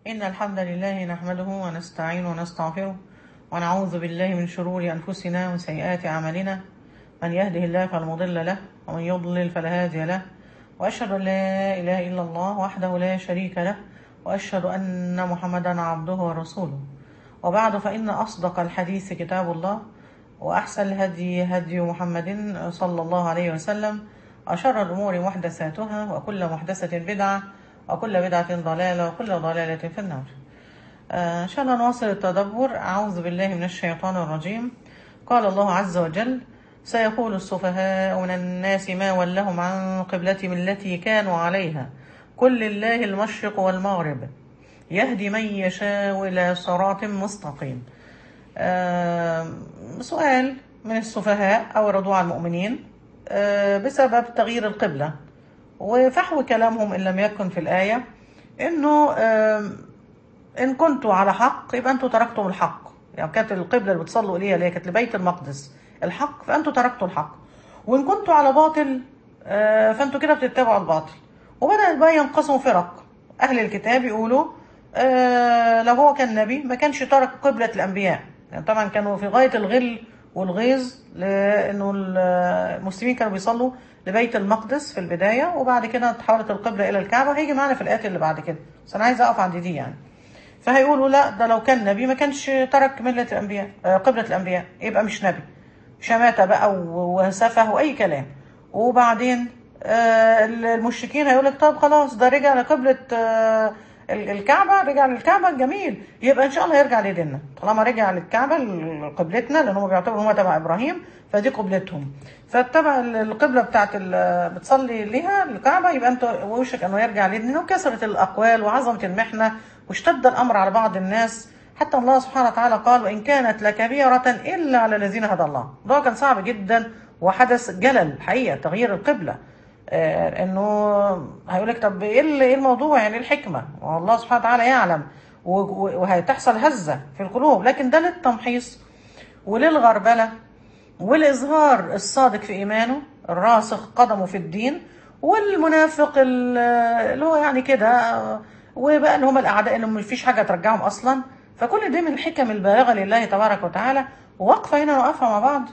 إن الحمد لله نحمده ونستعين ونستغفره ونعوذ بالله من شرور أنفسنا وسيئات أعمالنا من يهده الله فلا مضل له ومن يضلل فلا هادي له وأشهد أن لا إله إلا الله وحده لا شريك له وأشهد أن محمدا عبده ورسوله وبعد فإن أصدق الحديث كتاب الله وأحسن الهدي هدي محمد صلى الله عليه وسلم وشر الأمور محدثاتها وكل محدثة بدعة وكل بدعة ضلالة وكل ضلالة في النار آه، إن شاء الله نواصل التدبر أعوذ بالله من الشيطان الرجيم قال الله عز وجل سيقول السفهاء من الناس ما ولهم عن قبلتهم التي كانوا عليها قل لله المشرق والمغرب يهدي من يشاء إلى صراط مستقيم آه، سؤال من السفهاء أو رضوا عن المؤمنين آه، بسبب تغيير القبلة وفحوى كلامهم إن لم يكن في الآية إنه آم، إن كنتوا على حق يبقى أنتوا تركتم الحق يعني كانت القبلة اللي بتصلوا إليها اللي هي كانت لبيت المقدس الحق فأنتوا تركتوا الحق وإن كنتوا على باطل آه، فأنتوا كده بتتبعوا الباطل وبدأ بقى ينقسموا فرق أهل الكتاب يقولوا آه، لو هو كان نبي ما كانش ترك قبلة الأنبياء يعني طبعا كانوا في غاية الغل والغيظ لأنه المسلمين كانوا بيصلوا لبيت المقدس في البداية وبعد كده تحولت القبلة إلى الكعبة هيجي معانا في الآيات اللي بعد كده بس أنا عايز أقف عند دي يعني فهيقولوا لا ده لو كان نبي ما كانش ترك ملة الأنبياء آه، قبلة الأنبياء يبقى مش نبي شماتة بقى و- وسفه وأي كلام وبعدين آه، المشركين هيقول لك طب خلاص ده رجع لقبلة آه، ال- الكعبة رجع للكعبة جميل يبقى إن شاء الله يرجع لديننا طالما رجع للكعبة ل- قبلتنا لأن هم بيعتبروا هم تبع إبراهيم فدي قبلتهم فاتبع ال- القبلة بتاعت ال- بتصلي ليها الكعبة يبقى أنت وشك أنه يرجع لديننا وكثرة الأقوال وعظمة المحنة واشتد الأمر على بعض الناس حتى الله سبحانه وتعالى قال وإن كانت لكبيرة إلا على الذين هدى الله ده كان صعب جدا وحدث جلل حقيقة تغيير القبلة آه، انه هيقول لك طب ايه ال- إيه الموضوع يعني إيه الحكمه والله سبحانه وتعالى يعلم و- و- وهتحصل هزه في القلوب لكن ده للتمحيص وللغربله والاظهار الصادق في ايمانه الراسخ قدمه في الدين والمنافق ال- اللي هو يعني كده آه، وبقى اللي هم الاعداء اللي مفيش حاجه ترجعهم اصلا فكل دي من الحكم البالغه لله تبارك وتعالى وواقفه هنا نوقفها مع بعض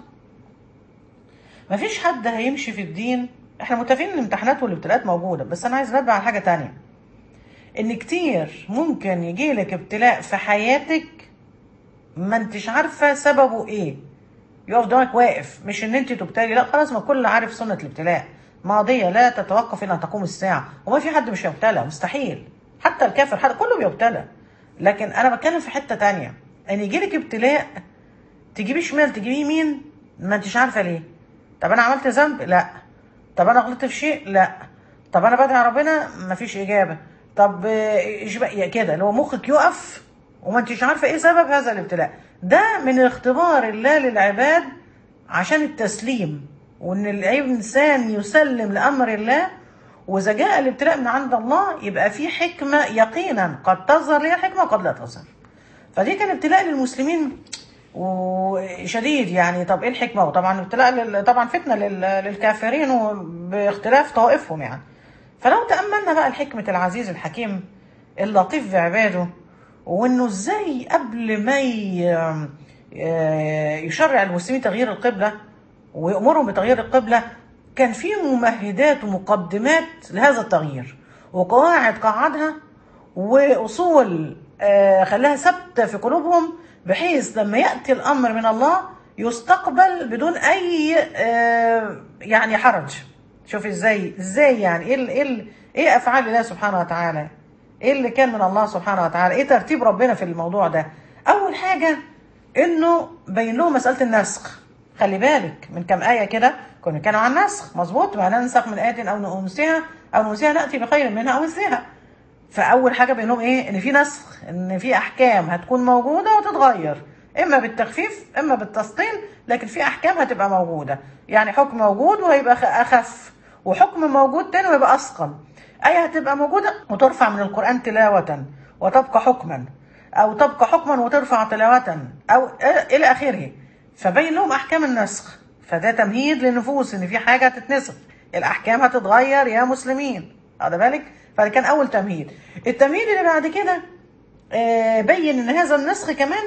مفيش حد هيمشي في الدين احنا متفقين ان الامتحانات والابتلاءات موجوده بس انا عايز انبه على حاجه تانية ان كتير ممكن يجيلك ابتلاء في حياتك ما انتش عارفه سببه ايه يقف قدامك واقف مش ان انت تبتلي لا خلاص ما كل عارف سنه الابتلاء ماضيه لا تتوقف الى ان تقوم الساعه وما في حد مش هيبتلى مستحيل حتى الكافر حتى كله بيبتلى لكن انا بتكلم في حته تانية ان يجيلك ابتلاء تجيبي شمال تجيبي يمين ما انتش عارفه ليه طب انا عملت ذنب لا طب انا غلطت في شيء لا طب انا بدعي ربنا مفيش اجابه طب آه، ايش بقى يا كده لو مخك يقف وما انتش عارفه ايه سبب هذا الابتلاء ده من اختبار الله للعباد عشان التسليم وان الانسان يسلم لامر الله واذا جاء الابتلاء من عند الله يبقى في حكمه يقينا قد تظهر لها حكمه وقد لا تظهر فدي كان ابتلاء للمسلمين وشديد يعني طب ايه الحكمه وطبعا ابتلاء لل... طبعا فتنه لل... للكافرين وباختلاف طوائفهم يعني فلو تاملنا بقى الحكمه العزيز الحكيم اللطيف بعباده وانه ازاي قبل ما ي... آه، يشرع المسلمين تغيير القبله ويامرهم بتغيير القبله كان في ممهدات ومقدمات لهذا التغيير وقواعد قعدها واصول آه، خلاها ثابته في قلوبهم بحيث لما ياتي الامر من الله يستقبل بدون اي آه، يعني حرج شوف ازاي ازاي يعني ايه ال- ايه ال- ايه افعال الله سبحانه وتعالى ايه اللي كان من الله سبحانه وتعالى ايه ترتيب ربنا في الموضوع ده اول حاجه انه بين لهم مساله النسخ خلي بالك من كام ايه كده كنا كانوا عن النسخ مظبوط ما ننسخ من ايه او ننسيها او ننسيها ناتي بخير منها او مثلها فاول حاجه بينهم ايه ان في نسخ ان في احكام هتكون موجوده وتتغير اما بالتخفيف اما بالتسطين لكن في احكام هتبقى موجوده يعني حكم موجود وهيبقى خ- اخف وحكم موجود تاني ويبقى اثقل ايه هتبقى موجوده وترفع من القران تلاوه وتبقى حكما او تبقى حكما وترفع تلاوه او الى اخره فبين لهم احكام النسخ فده تمهيد للنفوس ان في حاجه هتتنسخ الاحكام هتتغير يا مسلمين واخد بالك فده كان اول تمهيد التمهيد اللي بعد كده آه، بين ان هذا النسخ كمان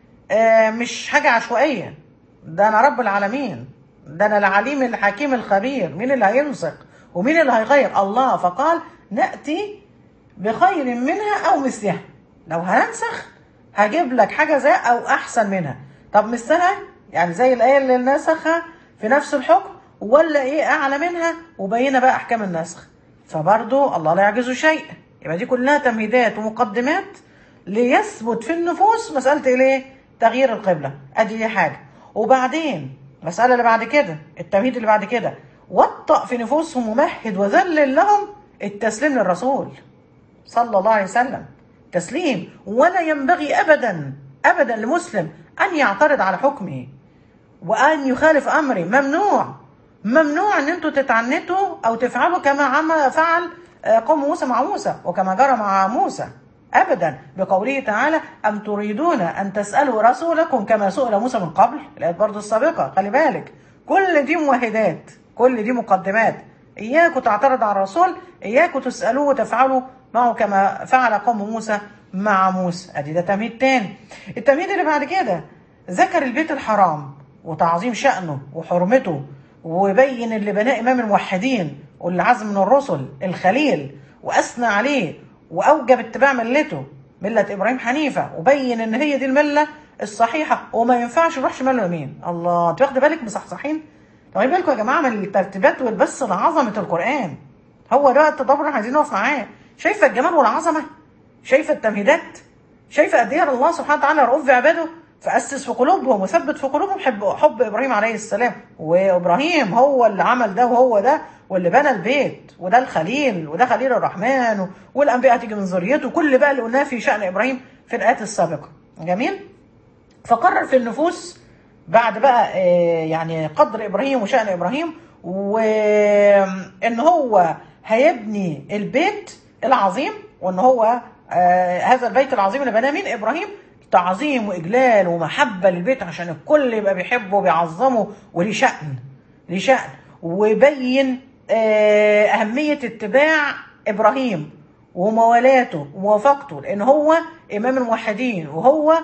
آه، مش حاجه عشوائيه ده انا رب العالمين ده انا العليم الحكيم الخبير مين اللي هينسخ ومين اللي هيغير الله فقال ناتي بخير منها او مثلها لو هننسخ هجيب لك حاجه زي او احسن منها طب مثلها يعني زي الايه اللي نسخها في نفس الحكم ولا ايه اعلى منها وبينا بقى احكام النسخ فبرضه الله لا يعجزه شيء يبقى دي كلها تمهيدات ومقدمات ليثبت في النفوس مساله الايه تغيير القبله ادي دي حاجه وبعدين المساله اللي بعد كده التمهيد اللي بعد كده وطأ في نفوسهم ومهد وذلل لهم التسليم للرسول صلى الله عليه وسلم تسليم ولا ينبغي ابدا ابدا لمسلم ان يعترض على حكمه وان يخالف امره ممنوع ممنوع ان انتوا تتعنتوا او تفعلوا كما عم فعل آه، قوم موسى مع موسى وكما جرى مع موسى ابدا بقوله تعالى ام تريدون ان تسالوا رسولكم كما سئل موسى من قبل الايات برضه السابقه خلي بالك كل دي ممهدات كل دي مقدمات اياكم تعترض على الرسول اياكم تسالوه وتفعلوا معه كما فعل قوم موسى مع موسى ادي ده تمهيد تاني التمهيد اللي بعد كده ذكر البيت الحرام وتعظيم شأنه وحرمته وبين اللي بناه إمام الموحدين واللي عزم من الرسل الخليل وأثنى عليه وأوجب اتباع ملته ملة إبراهيم حنيفة وبين إن هي دي الملة الصحيحة وما ينفعش نروح شمال ويمين الله أنت واخد بالك مصحصحين؟ واخدين بالكم يا جماعة من الترتيبات والبث لعظمة القرآن هو ده التدبر اللي عايزين نقف معاه شايفة الجمال والعظمة شايفة التمهيدات شايفة قد ايه الله سبحانه وتعالى رؤوف بعباده فأسس في قلوبهم وثبت في قلوبهم حب, حب إبراهيم عليه السلام وإبراهيم هو اللي عمل ده وهو ده واللي بنى البيت وده الخليل وده خليل الرحمن و- والأنبياء تيجي من ذريته كل بقى اللي قلناه في شأن إبراهيم في الآيات السابقة جميل فقرر في النفوس بعد بقى آه، يعني قدر ابراهيم وشان ابراهيم وان هو هيبني البيت العظيم وان هو آه، هذا البيت العظيم اللي بناه مين ابراهيم تعظيم واجلال ومحبه للبيت عشان الكل يبقى بيحبه وبيعظمه وليه شأن ليه شأن وبين آه، اهميه اتباع ابراهيم وموالاته وموافقته لان هو امام الموحدين وهو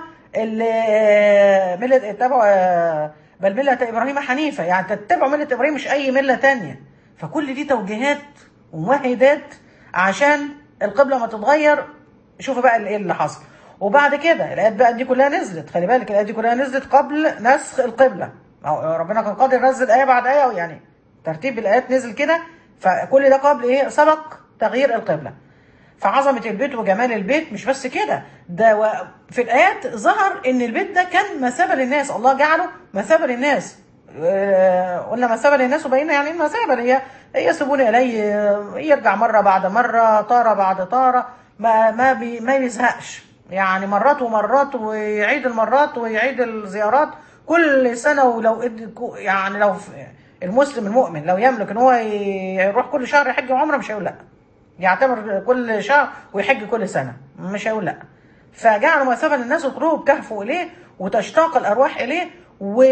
اللي ملة اتبعوا بل ملة ابراهيم حنيفة يعني تتبعوا ملة ابراهيم مش اي ملة تانية فكل دي توجيهات وممهدات عشان القبلة ما تتغير شوفوا بقى ايه اللي حصل وبعد كده الايات بقى دي كلها نزلت خلي بالك الايات دي كلها نزلت قبل نسخ القبلة أو ربنا كان قادر ينزل ايه بعد ايه يعني ترتيب الايات نزل كده فكل ده قبل ايه سبق تغيير القبله فعظمة البيت وجمال البيت مش بس كده ده و... في الآيات ظهر إن البيت ده كان مثابة للناس الله جعله مثابة للناس آه، قلنا مثابة للناس وبينا يعني إيه المثابة اللي هي يسبون إليه آه، يرجع مرة بعد مرة طارة بعد طارة ما ما بي ما بيزهقش يعني مرات ومرات ويعيد المرات ويعيد الزيارات كل سنة ولو إد- يعني لو المسلم المؤمن لو يملك إن هو يروح كل شهر يحج عمرة مش هيقول لأ يعتبر كل شهر ويحج كل سنة مش هيقول لا فجعلوا مثابة للناس القلوب تهفو إليه وتشتاق الأرواح إليه و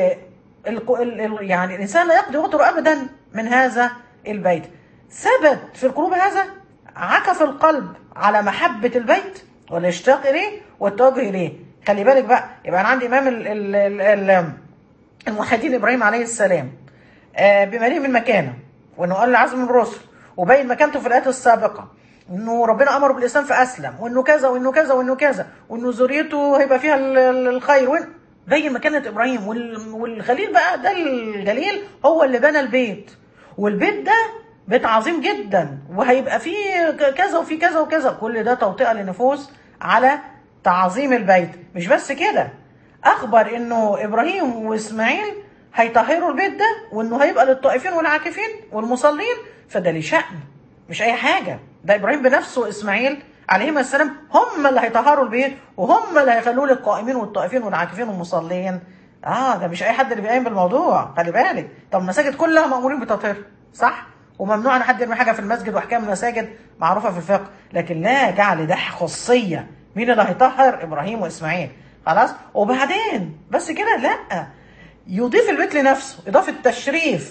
ال- ال- ال- يعني الإنسان لا يقضي وطره أبدا من هذا البيت ثبت في القلوب هذا عكف القلب على محبة البيت والاشتياق إليه والتوجه إليه خلي بالك بقى يبقى أنا عندي إمام ال ال ال ال الموحدين إبراهيم عليه السلام آه، بمليء من مكانه وانه قال لعزم الرسل وبين مكانته في الايات السابقه انه ربنا امره بالاسلام فاسلم وانه كذا وانه كذا وانه كذا وانه ذريته هيبقى فيها ال- ال- الخير وين بين مكانه ابراهيم وال- والخليل بقى ده الجليل هو اللي بنى البيت والبيت ده بيت عظيم جدا وهيبقى فيه ك- كذا وفيه كذا وكذا كل ده توطئه للنفوس على تعظيم البيت مش بس كده اخبر انه ابراهيم واسماعيل هيطهروا البيت ده وانه هيبقى للطائفين والعاكفين والمصلين فده ليه شأن مش اي حاجه ده ابراهيم بنفسه واسماعيل عليهما السلام هم اللي هيطهروا البيت وهم اللي هيخلوه للقائمين والطائفين والعاكفين والمصلين اه ده مش اي حد اللي بيقيم بالموضوع خلي بالك طب المساجد كلها مامورين بتطهير صح وممنوع ان حد يرمي حاجه في المسجد واحكام المساجد معروفه في الفقه لكن لا جعل ده خصيه مين اللي هيطهر ابراهيم واسماعيل خلاص وبعدين بس كده لا يضيف البيت لنفسه اضافه تشريف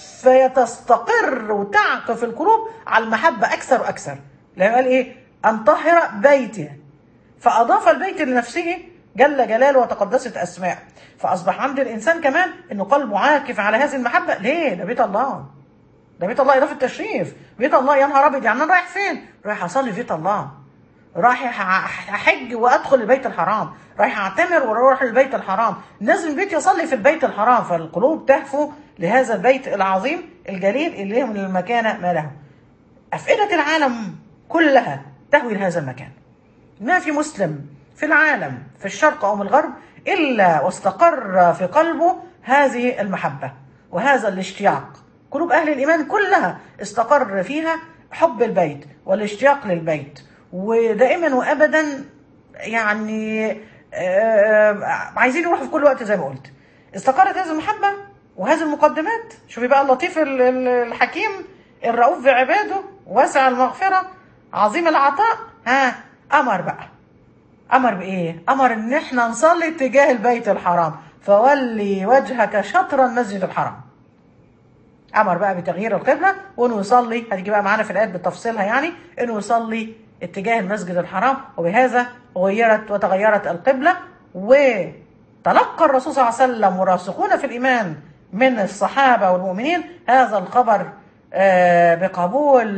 فيتستقر وتعكف القلوب على المحبه اكثر واكثر لما قال ايه ان طهر بيتي فأضاف البيت لنفسه جل جلاله وتقدست أسماء فأصبح عند الإنسان كمان إنه قلبه عاكف على هذه المحبة ليه؟ ده بيت الله ده بيت الله إضافة تشريف بيت الله يا نهار أبيض يعني أنا رايح فين؟ رايح أصلي في بيت الله رايح أحج وأدخل البيت الحرام رايح أعتمر وأروح البيت الحرام نازل البيت يصلي في البيت الحرام فالقلوب تهفو لهذا البيت العظيم الجليل اللي من المكانة ما له أفئدة العالم كلها تهوي لهذا المكان ما في مسلم في العالم في الشرق أو من الغرب إلا واستقر في قلبه هذه المحبة وهذا الاشتياق قلوب أهل الإيمان كلها استقر فيها حب البيت والاشتياق للبيت ودائما وأبدا يعني آه عايزين يروحوا في كل وقت زي ما قلت استقرت هذه المحبة وهذه المقدمات شوفي بقى اللطيف الحكيم الرؤوف بعباده واسع المغفرة عظيم العطاء ها أمر بقى أمر بإيه؟ أمر إن إحنا نصلي اتجاه البيت الحرام فولي وجهك شطر المسجد الحرام أمر بقى بتغيير القبلة وإنه يصلي هتيجي بقى معانا في الآيات بتفصيلها يعني إنه يصلي اتجاه المسجد الحرام وبهذا غيرت وتغيرت القبلة وتلقى الرسول صلى الله عليه وسلم وراسخون في الإيمان من الصحابة والمؤمنين هذا الخبر بقبول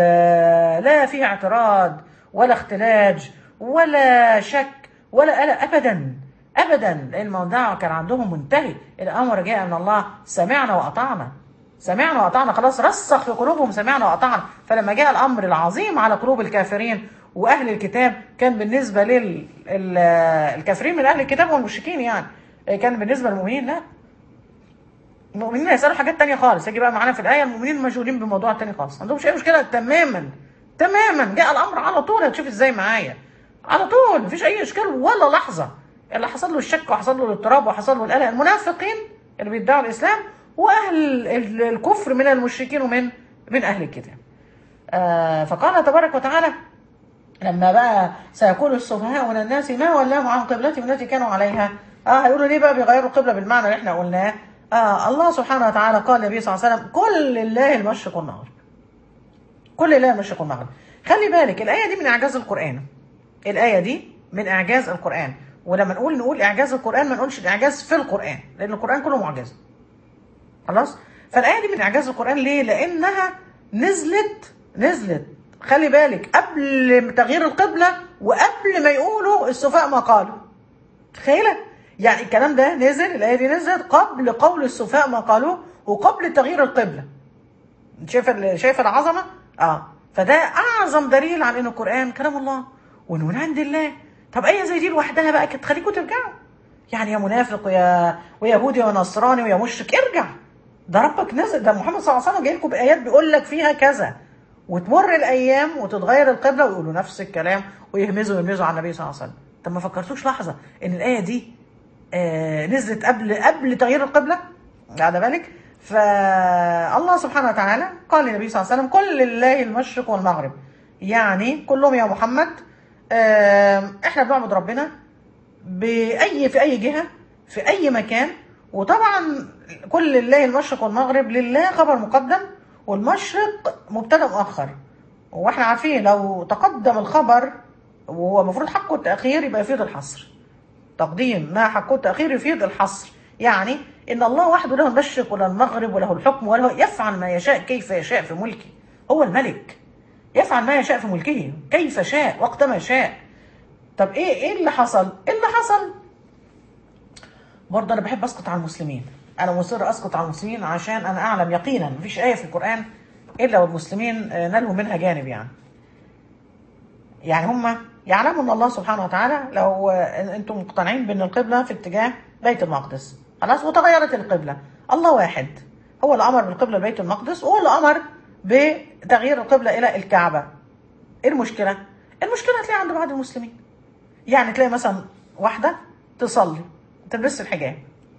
لا في اعتراض ولا اختلاج ولا شك ولا قلق ابدا ابدا لان الموضوع كان عندهم منتهي الامر جاء من الله سمعنا واطعنا سمعنا واطعنا خلاص رسخ في قلوبهم سمعنا واطعنا فلما جاء الامر العظيم على قلوب الكافرين واهل الكتاب كان بالنسبه للكافرين من اهل الكتاب والمشركين يعني كان بالنسبه للمؤمنين لا المؤمنين هيسالوا حاجات تانية خالص يجي بقى معانا في الايه المؤمنين مشغولين بموضوع تاني خالص ما عندهمش اي مشكله تماما تماما جاء الامر على طول هتشوف ازاي معايا على طول مفيش اي اشكال ولا لحظه اللي حصل له الشك وحصل له الاضطراب وحصل له القلق المنافقين اللي بيدعوا الاسلام واهل الكفر من المشركين ومن من اهل الكتاب آه فقال تبارك وتعالى لما بقى سيقول السفهاء من الناس ما ولاهم عن قبلتهم التي كانوا عليها اه هيقولوا ليه بقى بيغيروا القبله بالمعنى اللي احنا قلناه آه الله سبحانه وتعالى قال للنبي صلى الله عليه وسلم كل لله المشرق والمغرب كل لله المشرق والمغرب خلي بالك الآية دي من إعجاز القرآن الآية دي من إعجاز القرآن ولما نقول نقول إعجاز القرآن ما نقولش الإعجاز في القرآن لأن القرآن كله معجزة خلاص فالآية دي من إعجاز القرآن ليه لأنها نزلت نزلت خلي بالك قبل تغيير القبلة وقبل ما يقولوا السفهاء ما قالوا تخيلة يعني الكلام ده نزل الآية دي نزلت قبل قول السفهاء ما قالوه وقبل تغيير القبلة شايف شايف العظمة اه فده اعظم دليل على ان القران كلام الله وانه من عند الله طب ايه زي دي لوحدها بقى كانت تخليكم ترجعوا يعني يا منافق ويا ويهودي ونصراني ويا مشرك ارجع ده ربك نزل ده محمد صلى الله عليه وسلم جاي لكم بايات بيقول لك فيها كذا وتمر الايام وتتغير القبله ويقولوا نفس الكلام ويهمزوا ويهمزوا على النبي صلى الله عليه وسلم طب ما فكرتوش لحظه ان الايه دي آه نزلت قبل قبل تغيير القبله على بالك فالله سبحانه وتعالى قال للنبي صلى الله عليه وسلم كل لله المشرق والمغرب يعني كلهم يا محمد احنا بنعبد ربنا باي في اي جهه في اي مكان وطبعا كل لله المشرق والمغرب لله خبر مقدم والمشرق مبتدا مؤخر واحنا عارفين لو تقدم الخبر وهو المفروض حقه التاخير يبقى يفيد الحصر تقديم ما حقه التاخير يفيد الحصر يعني ان الله وحده له المشرق وله المغرب وله الحكم وله يفعل ما يشاء كيف يشاء في ملكه هو الملك يفعل ما يشاء في ملكه كيف شاء وقت ما شاء طب ايه ايه اللي حصل ايه اللي حصل برضه انا بحب اسقط على المسلمين انا مصر اسقط على المسلمين عشان انا اعلم يقينا مفيش ايه في القران الا والمسلمين نالوا منها جانب يعني يعني هم يعلموا ان الله سبحانه وتعالى لو انتم مقتنعين بان القبله في اتجاه بيت المقدس خلاص وتغيرت القبله الله واحد هو اللي امر بالقبله لبيت المقدس وهو اللي امر بتغيير القبله الى الكعبه ايه المشكله المشكله هتلاقيها عند بعض المسلمين يعني تلاقي مثلا واحده تصلي تلبس الحجاب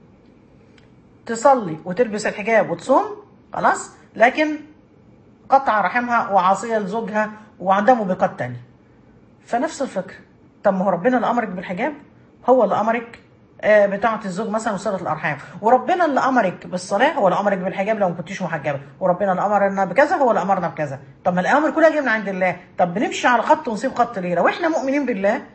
تصلي وتلبس الحجاب وتصوم خلاص لكن قطع رحمها وعاصيه لزوجها وعندها موبقات تانية فنفس الفكره طب ما هو ربنا اللي امرك بالحجاب هو اللي امرك بتاعة الزوج مثلا وصلة الأرحام وربنا اللي أمرك بالصلاة هو اللي أمرك بالحجاب لو ما كنتيش محجبة وربنا اللي أمرنا بكذا هو اللي أمرنا بكذا طب ما الأوامر كلها جاية من عند الله طب بنمشي على خط ونسيب خط ليه لو إحنا مؤمنين بالله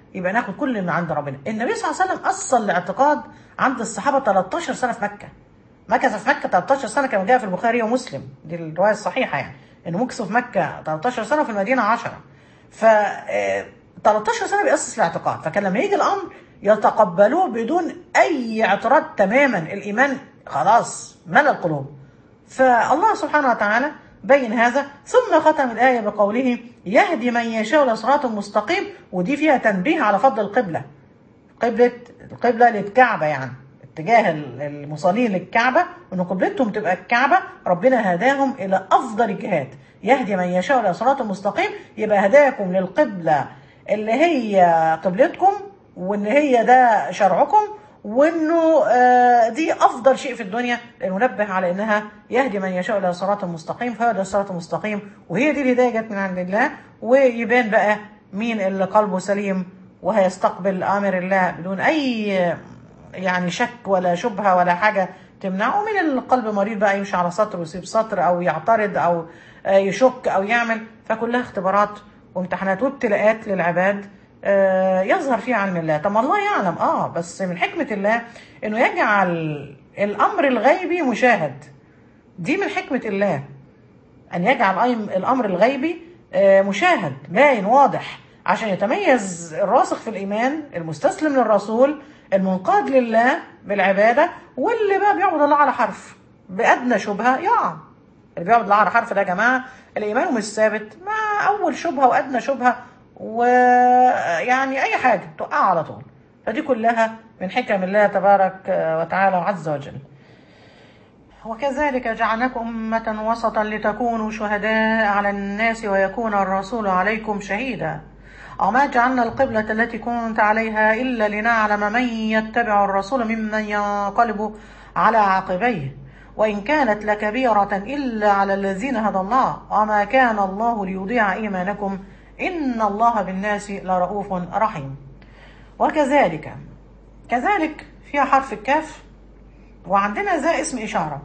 يبقى ناخد كل من عند ربنا النبي صلى الله عليه وسلم اصل الاعتقاد عند الصحابه 13 سنه في مكه مكث في مكه 13 سنه كما جاء في البخاري ومسلم دي الروايه الصحيحه يعني انه مكث في مكه 13 سنه وفي المدينه 10 ف آه، 13 سنه بيأسس الاعتقاد فكان لما يجي الامر يتقبلوه بدون اي اعتراض تماما الايمان خلاص ملى القلوب فالله سبحانه وتعالى بين هذا ثم ختم الآية بقوله يهدي من يشاء إلى صراط مستقيم ودي فيها تنبيه على فضل القبلة قبلة القبلة للكعبة يعني اتجاه المصلين للكعبة وان قبلتهم تبقى الكعبة ربنا هداهم الى افضل الجهات يهدي من يشاء الى صراط مستقيم يبقى هداكم للقبلة اللي هي قبلتكم وان هي ده شرعكم وانه آه، دي افضل شيء في الدنيا المنبه على انها يهدي من يشاء الى صراط مستقيم فهذا الصراط المستقيم وهي دي الهدايه جت من عند الله ويبان بقى مين اللي قلبه سليم وهيستقبل امر الله بدون اي يعني شك ولا شبهه ولا حاجه تمنعه من القلب مريض بقى يمشي على سطر ويسيب سطر او يعترض او آه، يشك او يعمل فكلها اختبارات وامتحانات وابتلاءات للعباد آه، يظهر فيها علم الله طب ما الله يعلم اه بس من حكمة الله انه يجعل الامر الغيبي مشاهد دي من حكمة الله ان يجعل أيم- الامر الغيبي آه، مشاهد باين واضح عشان يتميز الراسخ في الايمان المستسلم للرسول المنقاد لله بالعباده واللي بقى بيعبد الله على حرف بادنى شبهه يقع اللي بيعبد الله على حرف ده يا جماعه الايمان مش ثابت مع اول شبهه وادنى شبهه ويعني اي حاجه توقع على طول فدي كلها من حكم الله تبارك وتعالى عز وجل وكذلك جعلناكم أمة وسطا لتكونوا شهداء على الناس ويكون الرسول عليكم شهيدا وما جعلنا القبلة التي كنت عليها إلا لنعلم من يتبع الرسول ممن ينقلب على عقبيه وإن كانت لكبيرة إلا على الذين هدى الله وما كان الله ليضيع إيمانكم إن الله بالناس لرؤوف رحيم وكذلك كذلك فيها حرف الكاف وعندنا ذا اسم إشارة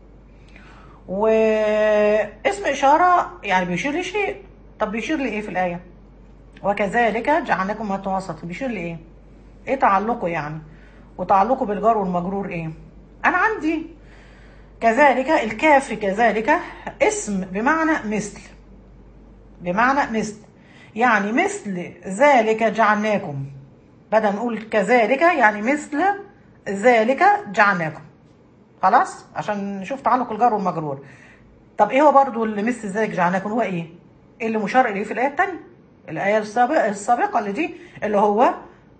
واسم إشارة يعني بيشير لشيء طب بيشير لإيه في الآية وكذلك جعلناكم أمة وسط بيشير لإيه إيه تعلقه يعني وتعلقه بالجار والمجرور إيه أنا عندي كذلك الكاف في كذلك اسم بمعنى مثل بمعنى مثل يعني مثل ذلك جعلناكم بدل نقول كذلك يعني مثل ذلك جعلناكم خلاص عشان نشوف تعلق الجار والمجرور طب ايه هو برضو اللي مثل ذلك جعلناكم هو ايه اللي مشار اليه في الايه الثانيه الايه السابقه السابقه اللي دي اللي هو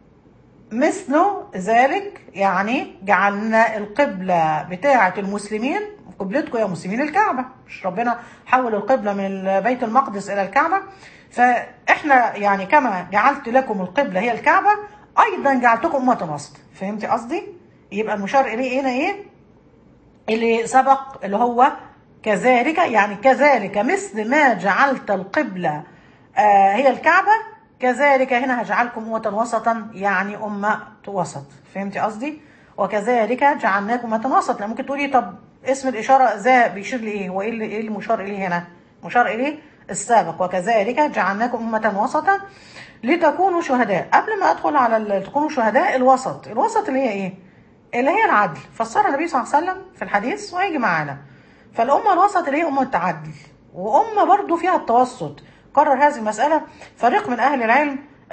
مثل ذلك يعني جعلنا القبلة بتاعة المسلمين قبلتكم يا مسلمين الكعبة مش ربنا حول القبلة من بيت المقدس إلى الكعبة فإحنا يعني كما جعلت لكم القبلة هي الكعبة أيضا جعلتكم أمة وسط فهمتي قصدي؟ يبقى المشار إليه هنا إيه؟ اللي سبق اللي هو كذلك يعني كذلك مثل ما جعلت القبلة آه هي الكعبة كذلك هنا هجعلكم أمة وسطا يعني أمة وسط فهمتي قصدي؟ وكذلك جعلناكم أمة وسط ممكن تقولي طب اسم الإشارة ذا بيشير لإيه؟ وإيه اللي إيه المشار إليه هنا؟ مشار إليه السابق وكذلك جعلناكم أمة وسطا لتكونوا شهداء قبل ما أدخل على ال- تكونوا شهداء الوسط الوسط اللي هي إيه؟ اللي هي العدل فسرها النبي صلى الله عليه وسلم في الحديث وهيجي معانا فالأمة الوسط اللي هي أمة التعدل وأمة برضو فيها التوسط قرر هذه المسألة فريق من أهل العلم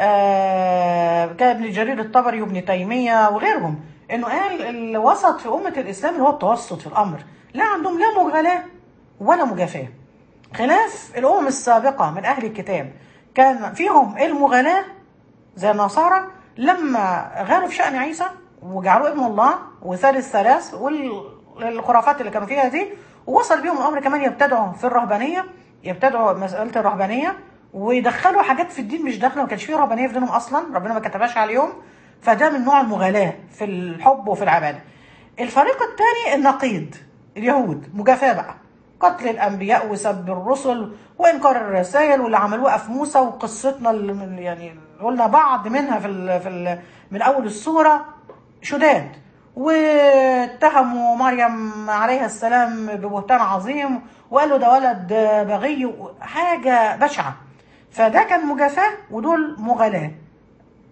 آه كابن جرير الطبري وابن تيمية وغيرهم إنه قال الوسط في أمة الإسلام اللي هو التوسط في الأمر لا عندهم لا مغالاة ولا مجافاة خلاف الأمم السابقة من أهل الكتاب كان فيهم المغالاة زي النصارى لما غالوا في شأن عيسى وجعلوه ابن الله وثالث ثلاث والخرافات اللي كانوا فيها دي ووصل بيهم الأمر كمان يبتدعوا في الرهبانية يبتدعوا مسألة الرهبانية ويدخلوا حاجات في الدين مش داخله ما كانش فيه رهبانية في دينهم أصلا ربنا ما كتبهاش عليهم فده من نوع المغالاة في الحب وفي العبادة الفريق الثاني النقيض اليهود مجافاة بقى قتل الانبياء وسب الرسل وانكار الرسائل واللي عملوها في موسى وقصتنا اللي من- يعني قلنا بعض منها في ال في ال من اول السوره شداد واتهموا مريم عليها السلام ببهتان عظيم وقالوا ده ولد بغي حاجه بشعه فده كان مجافاه ودول مغالاه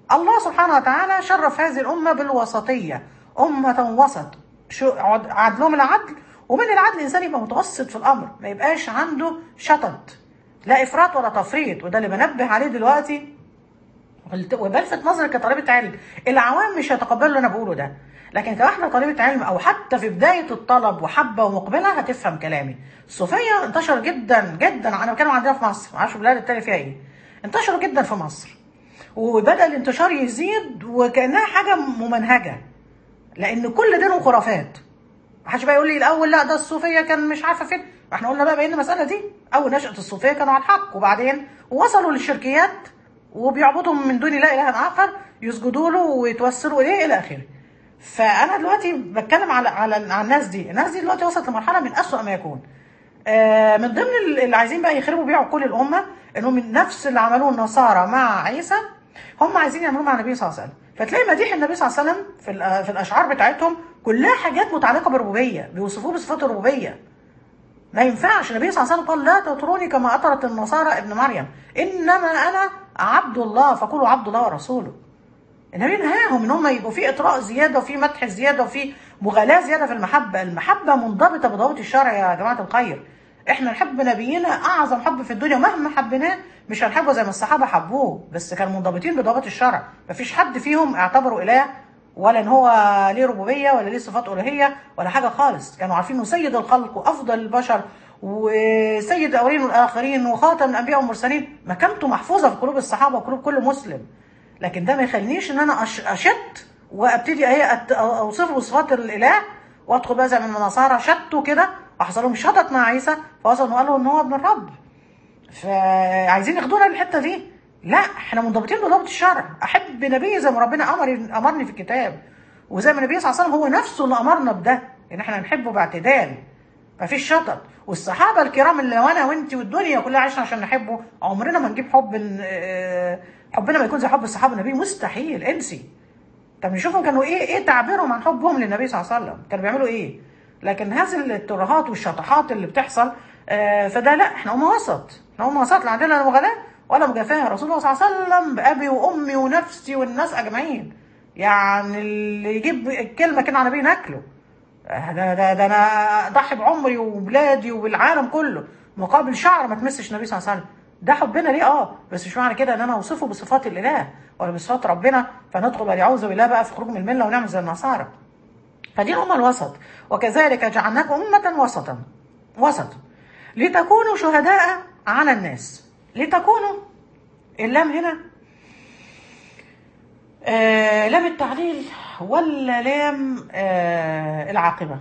الله سبحانه وتعالى شرف هذه الأمة بالوسطية أمة وسط شو عد- عدلهم العدل ومن العدل الإنسان يبقى متوسط في الأمر ما يبقاش عنده شطط لا إفراط ولا تفريط وده اللي بنبه عليه دلوقتي قلت- وبلفت نظرك كطالبة علم العوام مش هيتقبلوا اللي انا بقوله ده لكن كواحدة طالبة علم او حتى في بداية الطلب وحابة ومقبلة هتفهم كلامي الصوفية انتشر جدا جدا انا بتكلم عندنا في مصر معرفش البلاد التانية فيها ايه انتشروا جدا في مصر وبدأ الانتشار يزيد وكأنها حاجة ممنهجة لان كل دينهم خرافات محدش بقى يقول لي الاول لا ده الصوفيه كان مش عارفه فين احنا قلنا بقى بين المساله دي اول نشاه الصوفيه كانوا على الحق وبعدين وصلوا للشركيات وبيعبدوا من دون لا اله اخر يسجدوا له ويتوسلوا اليه الى اخره فانا دلوقتي بتكلم على على على الناس دي الناس دي دلوقتي وصلت لمرحله من اسوأ ما يكون آه، من ضمن اللي عايزين بقى يخربوا بيعوا كل الامه انهم من نفس اللي عملوه النصارى مع عيسى هم عايزين يعملوه مع النبي صلى الله عليه وسلم فتلاقي مديح النبي صلى الله عليه وسلم في الأ- في الاشعار بتاعتهم كلها حاجات متعلقه بالربوبيه بيوصفوه بصفات الربوبيه ما ينفعش النبي صلى الله عليه وسلم قال لا تطروني كما اطرت النصارى ابن مريم انما انا عبد الله فقولوا عبد الله ورسوله النبي نهاهم ان هم يبقوا في اطراء زياده وفي مدح زياده وفي مغالاه زياده في المحبه، المحبه منضبطه بضوابط الشرع يا جماعه الخير. احنا نحب نبينا اعظم حب في الدنيا ومهما حبيناه مش هنحبه زي ما الصحابه حبوه بس كانوا منضبطين بضوابط الشرع، مفيش حد فيهم اعتبره اله ولا ان هو ليه ربوبيه ولا ليه صفات الوهيه ولا حاجه خالص، كانوا عارفين انه سيد الخلق وافضل البشر وسيد الاولين والاخرين وخاتم الانبياء والمرسلين، مكانته محفوظه في قلوب الصحابه وقلوب كل مسلم. لكن ده ما يخلينيش ان انا أش- اشت وابتدي ايه أت- اوصفه بصفات الاله وادخل بقى زي ما النصارى شتوا كده وحصل لهم شطط مع عيسى فوصلوا انه قالوا ان هو ابن الرب فعايزين ياخدونا للحته دي لا احنا منضبطين بضبط الشرع احب نبي زي ما ربنا امر امرني في الكتاب وزي ما النبي صلى الله عليه وسلم هو نفسه اللي امرنا بده ان احنا نحبه باعتدال مفيش شطط والصحابه الكرام اللي وانا وانت والدنيا كلها عشنا عشان نحبه عمرنا ما نجيب حب آه، حبنا ما يكون زي حب الصحابه النبي مستحيل انسي طب نشوفهم كانوا ايه ايه تعبيرهم عن حبهم للنبي صلى الله عليه وسلم كانوا بيعملوا ايه لكن هذه الترهات والشطحات اللي بتحصل آه، فده لا احنا امه وسط احنا امه وسط لا عندنا لا مغالاه ولا مجافاه رسول الله صلى الله عليه وسلم بابي وامي ونفسي والناس اجمعين يعني اللي يجيب الكلمه كده على نبي ناكله ده ده ده انا اضحي بعمري وبلادي وبالعالم كله مقابل شعر ما تمسش النبي صلى الله عليه وسلم ده حبنا ليه اه بس مش معنى كده ان انا اوصفه بصفات الاله ولا بصفات ربنا فندخل والعياذ بالله بقى في خروج من المله ونعمل زي النصارى فدي الامه الوسط وكذلك جعلناكم امه وسطا وسط لتكونوا شهداء على الناس لتكونوا اللام هنا آه لام التعليل ولا لام آه العاقبة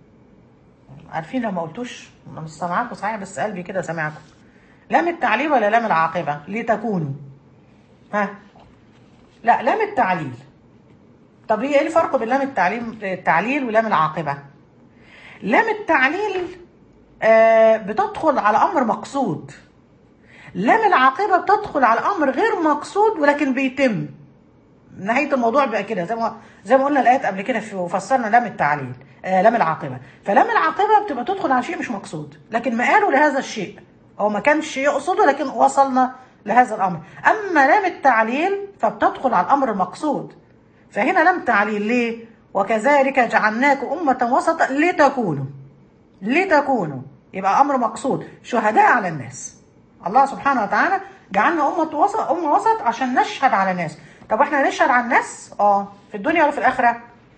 عارفين لو ما قلتوش انا مش سامعاكم صحيح بس قلبي كده سامعكم لام التعليل ولا لام العاقبة لتكونوا ها لا لام التعليل طب هي ايه الفرق بين لام التعليل التعليل ولام العاقبة لام التعليل آه بتدخل على امر مقصود لام العاقبة بتدخل على امر غير مقصود ولكن بيتم نهايه الموضوع بقى كده زي ما زي ما قلنا الايات قبل كده في وفسرنا لام التعليل آه لام العاقبه فلام العاقبه بتبقى تدخل على شيء مش مقصود لكن مآله لهذا الشيء هو ما كانش يقصده لكن وصلنا لهذا الامر اما لام التعليل فبتدخل على الامر المقصود فهنا لام تعليل ليه وكذلك جعلناكم امه وسطا لتكونوا لتكونوا يبقى امر مقصود شهداء على الناس الله سبحانه وتعالى جعلنا امه وسط امه وسط عشان نشهد على الناس طب احنا نشهد على الناس اه في الدنيا ولا في الاخره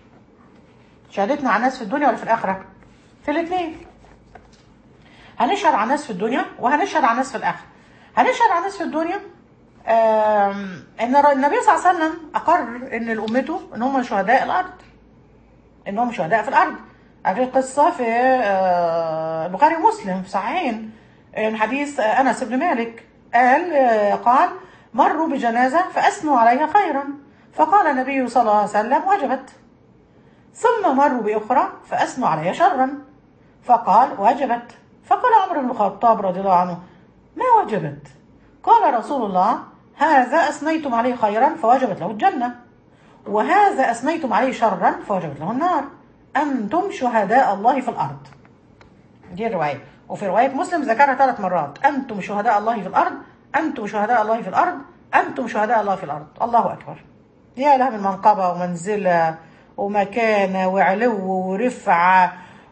شهادتنا على الناس في الدنيا ولا في الاخره في الاثنين هنشهد على الناس في الدنيا وهنشهد على الناس في الاخره هنشهد على الناس في الدنيا آم، ان النبي صلى الله عليه وسلم اقر ان لامته ان هم شهداء الارض ان هم شهداء في الارض هذه قصه في آه، البخاري ومسلم في صحيحين من حديث آه، انس بن مالك قال آه، قال مروا بجنازه فاثنوا عليها خيرا فقال النبي صلى الله عليه وسلم وجبت ثم مروا باخرى فاثنوا عليها شرا فقال وجبت فقال عمر بن الخطاب رضي الله عنه ما وجبت قال رسول الله هذا اثنيتم عليه خيرا فوجبت له الجنه وهذا أثنيتم عليه شرا فوجبت له النار أنتم شهداء الله في الأرض دي الرواية وفي رواية مسلم ذكرها ثلاث مرات أنتم شهداء الله في الأرض أنتم شهداء الله في الأرض أنتم شهداء الله في الأرض الله أكبر يا لها من منقبة ومنزلة ومكانة وعلو ورفعة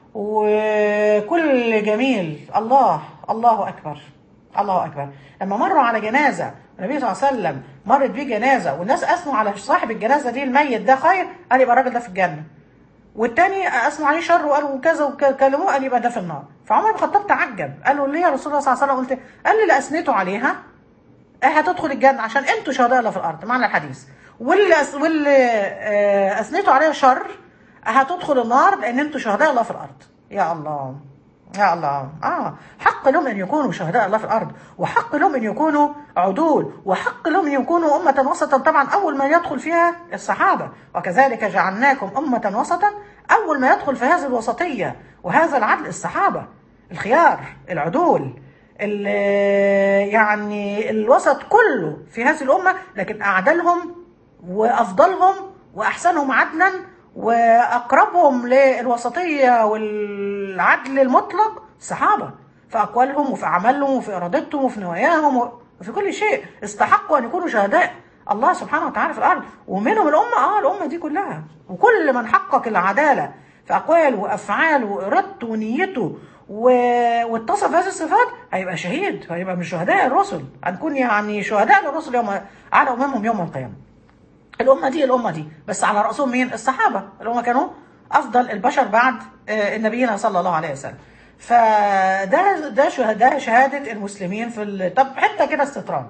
وكل جميل الله الله أكبر الله أكبر لما مروا على جنازة النبي صلى الله عليه وسلم مرت بيه جنازة والناس أثنوا على صاحب الجنازة دي الميت ده خير قال يبقى الراجل ده في الجنة والتاني أثنوا عليه شر وقالوا كذا وكلموه قال يبقى ده في النار فعمر بن الخطاب تعجب قال له ليه يا رسول الله صلى الله عليه وسلم قلت قال لي لا أثنيتوا عليها هتدخل الجنة عشان انتوا شهداء الله في الأرض معنى الحديث واللي أس... واللي آه، أثنيتوا عليها شر هتدخل النار لأن انتوا شهداء الله في الأرض يا الله يا الله اه حق لهم ان يكونوا شهداء الله في الارض وحق لهم ان يكونوا عدول وحق لهم ان يكونوا امه وسطا طبعا اول ما يدخل فيها الصحابه وكذلك جعلناكم امه وسطا اول ما يدخل في هذه الوسطيه وهذا العدل الصحابه الخيار العدول ال- يعني الوسط كله في هذه الامه لكن اعدلهم وافضلهم واحسنهم عدلا واقربهم للوسطيه والعدل المطلق الصحابه في اقوالهم وفي اعمالهم وفي ارادتهم وفي نواياهم وفي كل شيء استحقوا ان يكونوا شهداء الله سبحانه وتعالى في الارض ومنهم الامه اه الامه دي كلها وكل من حقق العداله في اقواله وافعاله وارادته ونيته و... واتصف بهذه الصفات هيبقى شهيد هيبقى من شهداء الرسل هنكون يعني شهداء للرسل يوم على اممهم يوم القيامه الأمة دي الأمة دي بس على رأسهم مين الصحابة اللي هم كانوا أفضل البشر بعد آه، نبينا صلى الله عليه وسلم فده ده شهادة شهادة المسلمين في ال... طب حتة كده استطراد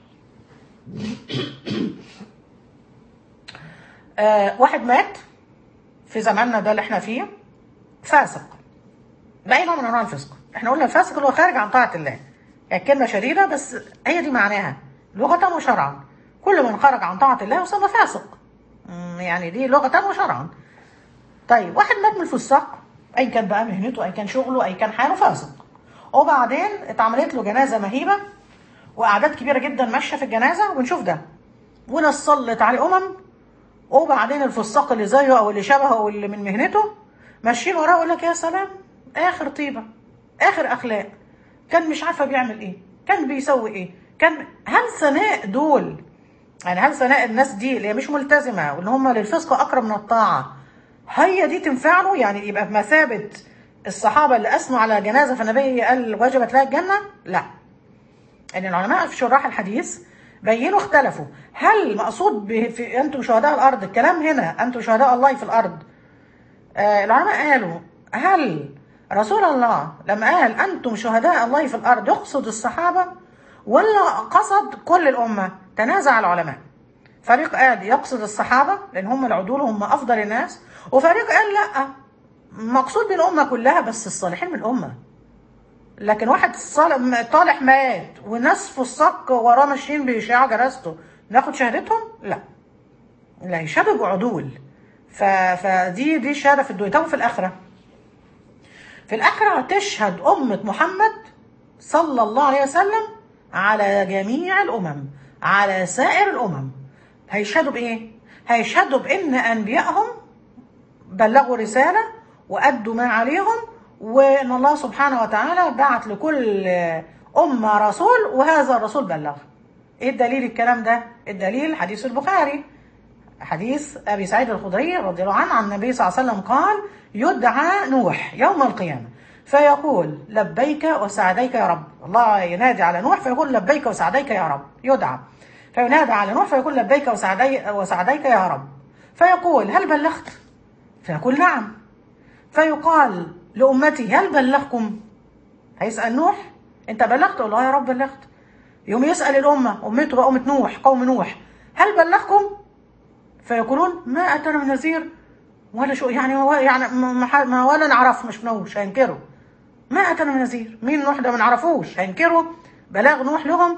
آه واحد مات في زماننا ده اللي احنا فيه فاسق بأي نوع من أنواع الفسق احنا قلنا الفاسق اللي هو خارج عن طاعة الله يعني كلمة شديدة بس هي دي معناها لغة وشرعا كل من خرج عن طاعة الله يسمى فاسق مم، يعني دي لغة وشرعا طيب واحد مات من الفساق أي كان بقى مهنته أي كان شغله أي كان حاله فاسق وبعدين اتعملت له جنازة مهيبة وأعداد كبيرة جدا ماشية في الجنازة ونشوف ده وناس صلت عليه أمم وبعدين الفساق اللي زيه أو اللي شبهه أو اللي من مهنته ماشيين وراه يقول لك يا سلام آخر طيبة آخر أخلاق كان مش عارفة بيعمل إيه كان بيسوي إيه كان هل ثناء دول يعني هل ثناء الناس دي اللي هي مش ملتزمة واللي هم للفسق أقرب من الطاعة هي دي تنفع له يعني يبقى بمثابة الصحابة اللي أثنوا على جنازة فالنبي قال وجبت لها الجنة؟ لا ان العلماء في شراح الحديث بينوا اختلفوا هل مقصود ب- في انتم شهداء الارض الكلام هنا انتم شهداء الله في الارض آه العلماء قالوا هل رسول الله لما قال انتم شهداء الله في الارض يقصد الصحابه ولا قصد كل الامه تنازع العلماء فريق قال يقصد الصحابه لان هم العدول هم افضل الناس وفريق قال لا مقصود بالامه كلها بس الصالحين من الامه لكن واحد صالح طالح مات وناس في الصك وراه ماشيين بيشيعوا جنازته ناخد شهادتهم؟ لا لا يشهدوا بعدول ف... فدي دي شهاده في الدنيا طب في الاخره في الاخره تشهد امه محمد صلى الله عليه وسلم على جميع الامم على سائر الامم هيشهدوا بايه؟ هيشهدوا بان انبيائهم بلغوا رسالة وأدوا ما عليهم وإن الله سبحانه وتعالى بعت لكل أمة رسول وهذا الرسول بلغ إيه الدليل الكلام ده؟ الدليل حديث البخاري حديث أبي سعيد الخدري رضي الله عنه عن النبي صلى الله عليه وسلم قال يدعى نوح يوم القيامة فيقول لبيك وسعديك يا رب الله ينادي على نوح فيقول لبيك وسعديك يا رب يدعى فينادى على نوح فيقول لبيك وسعدي وسعديك يا رب فيقول هل بلغت؟ فيقول نعم فيقال لأمتي هل بلغكم هيسأل نوح انت بلغت والله يا رب بلغت يوم يسأل الأمة أمته بقى أمة نوح قوم نوح هل بلغكم فيقولون ما أتنا من نذير ولا شو يعني هو يعني ما ما- ما ولا نعرف مش نوش هينكروا ما أتنا من نذير مين نوح ده ما نعرفوش هينكروا بلاغ نوح لهم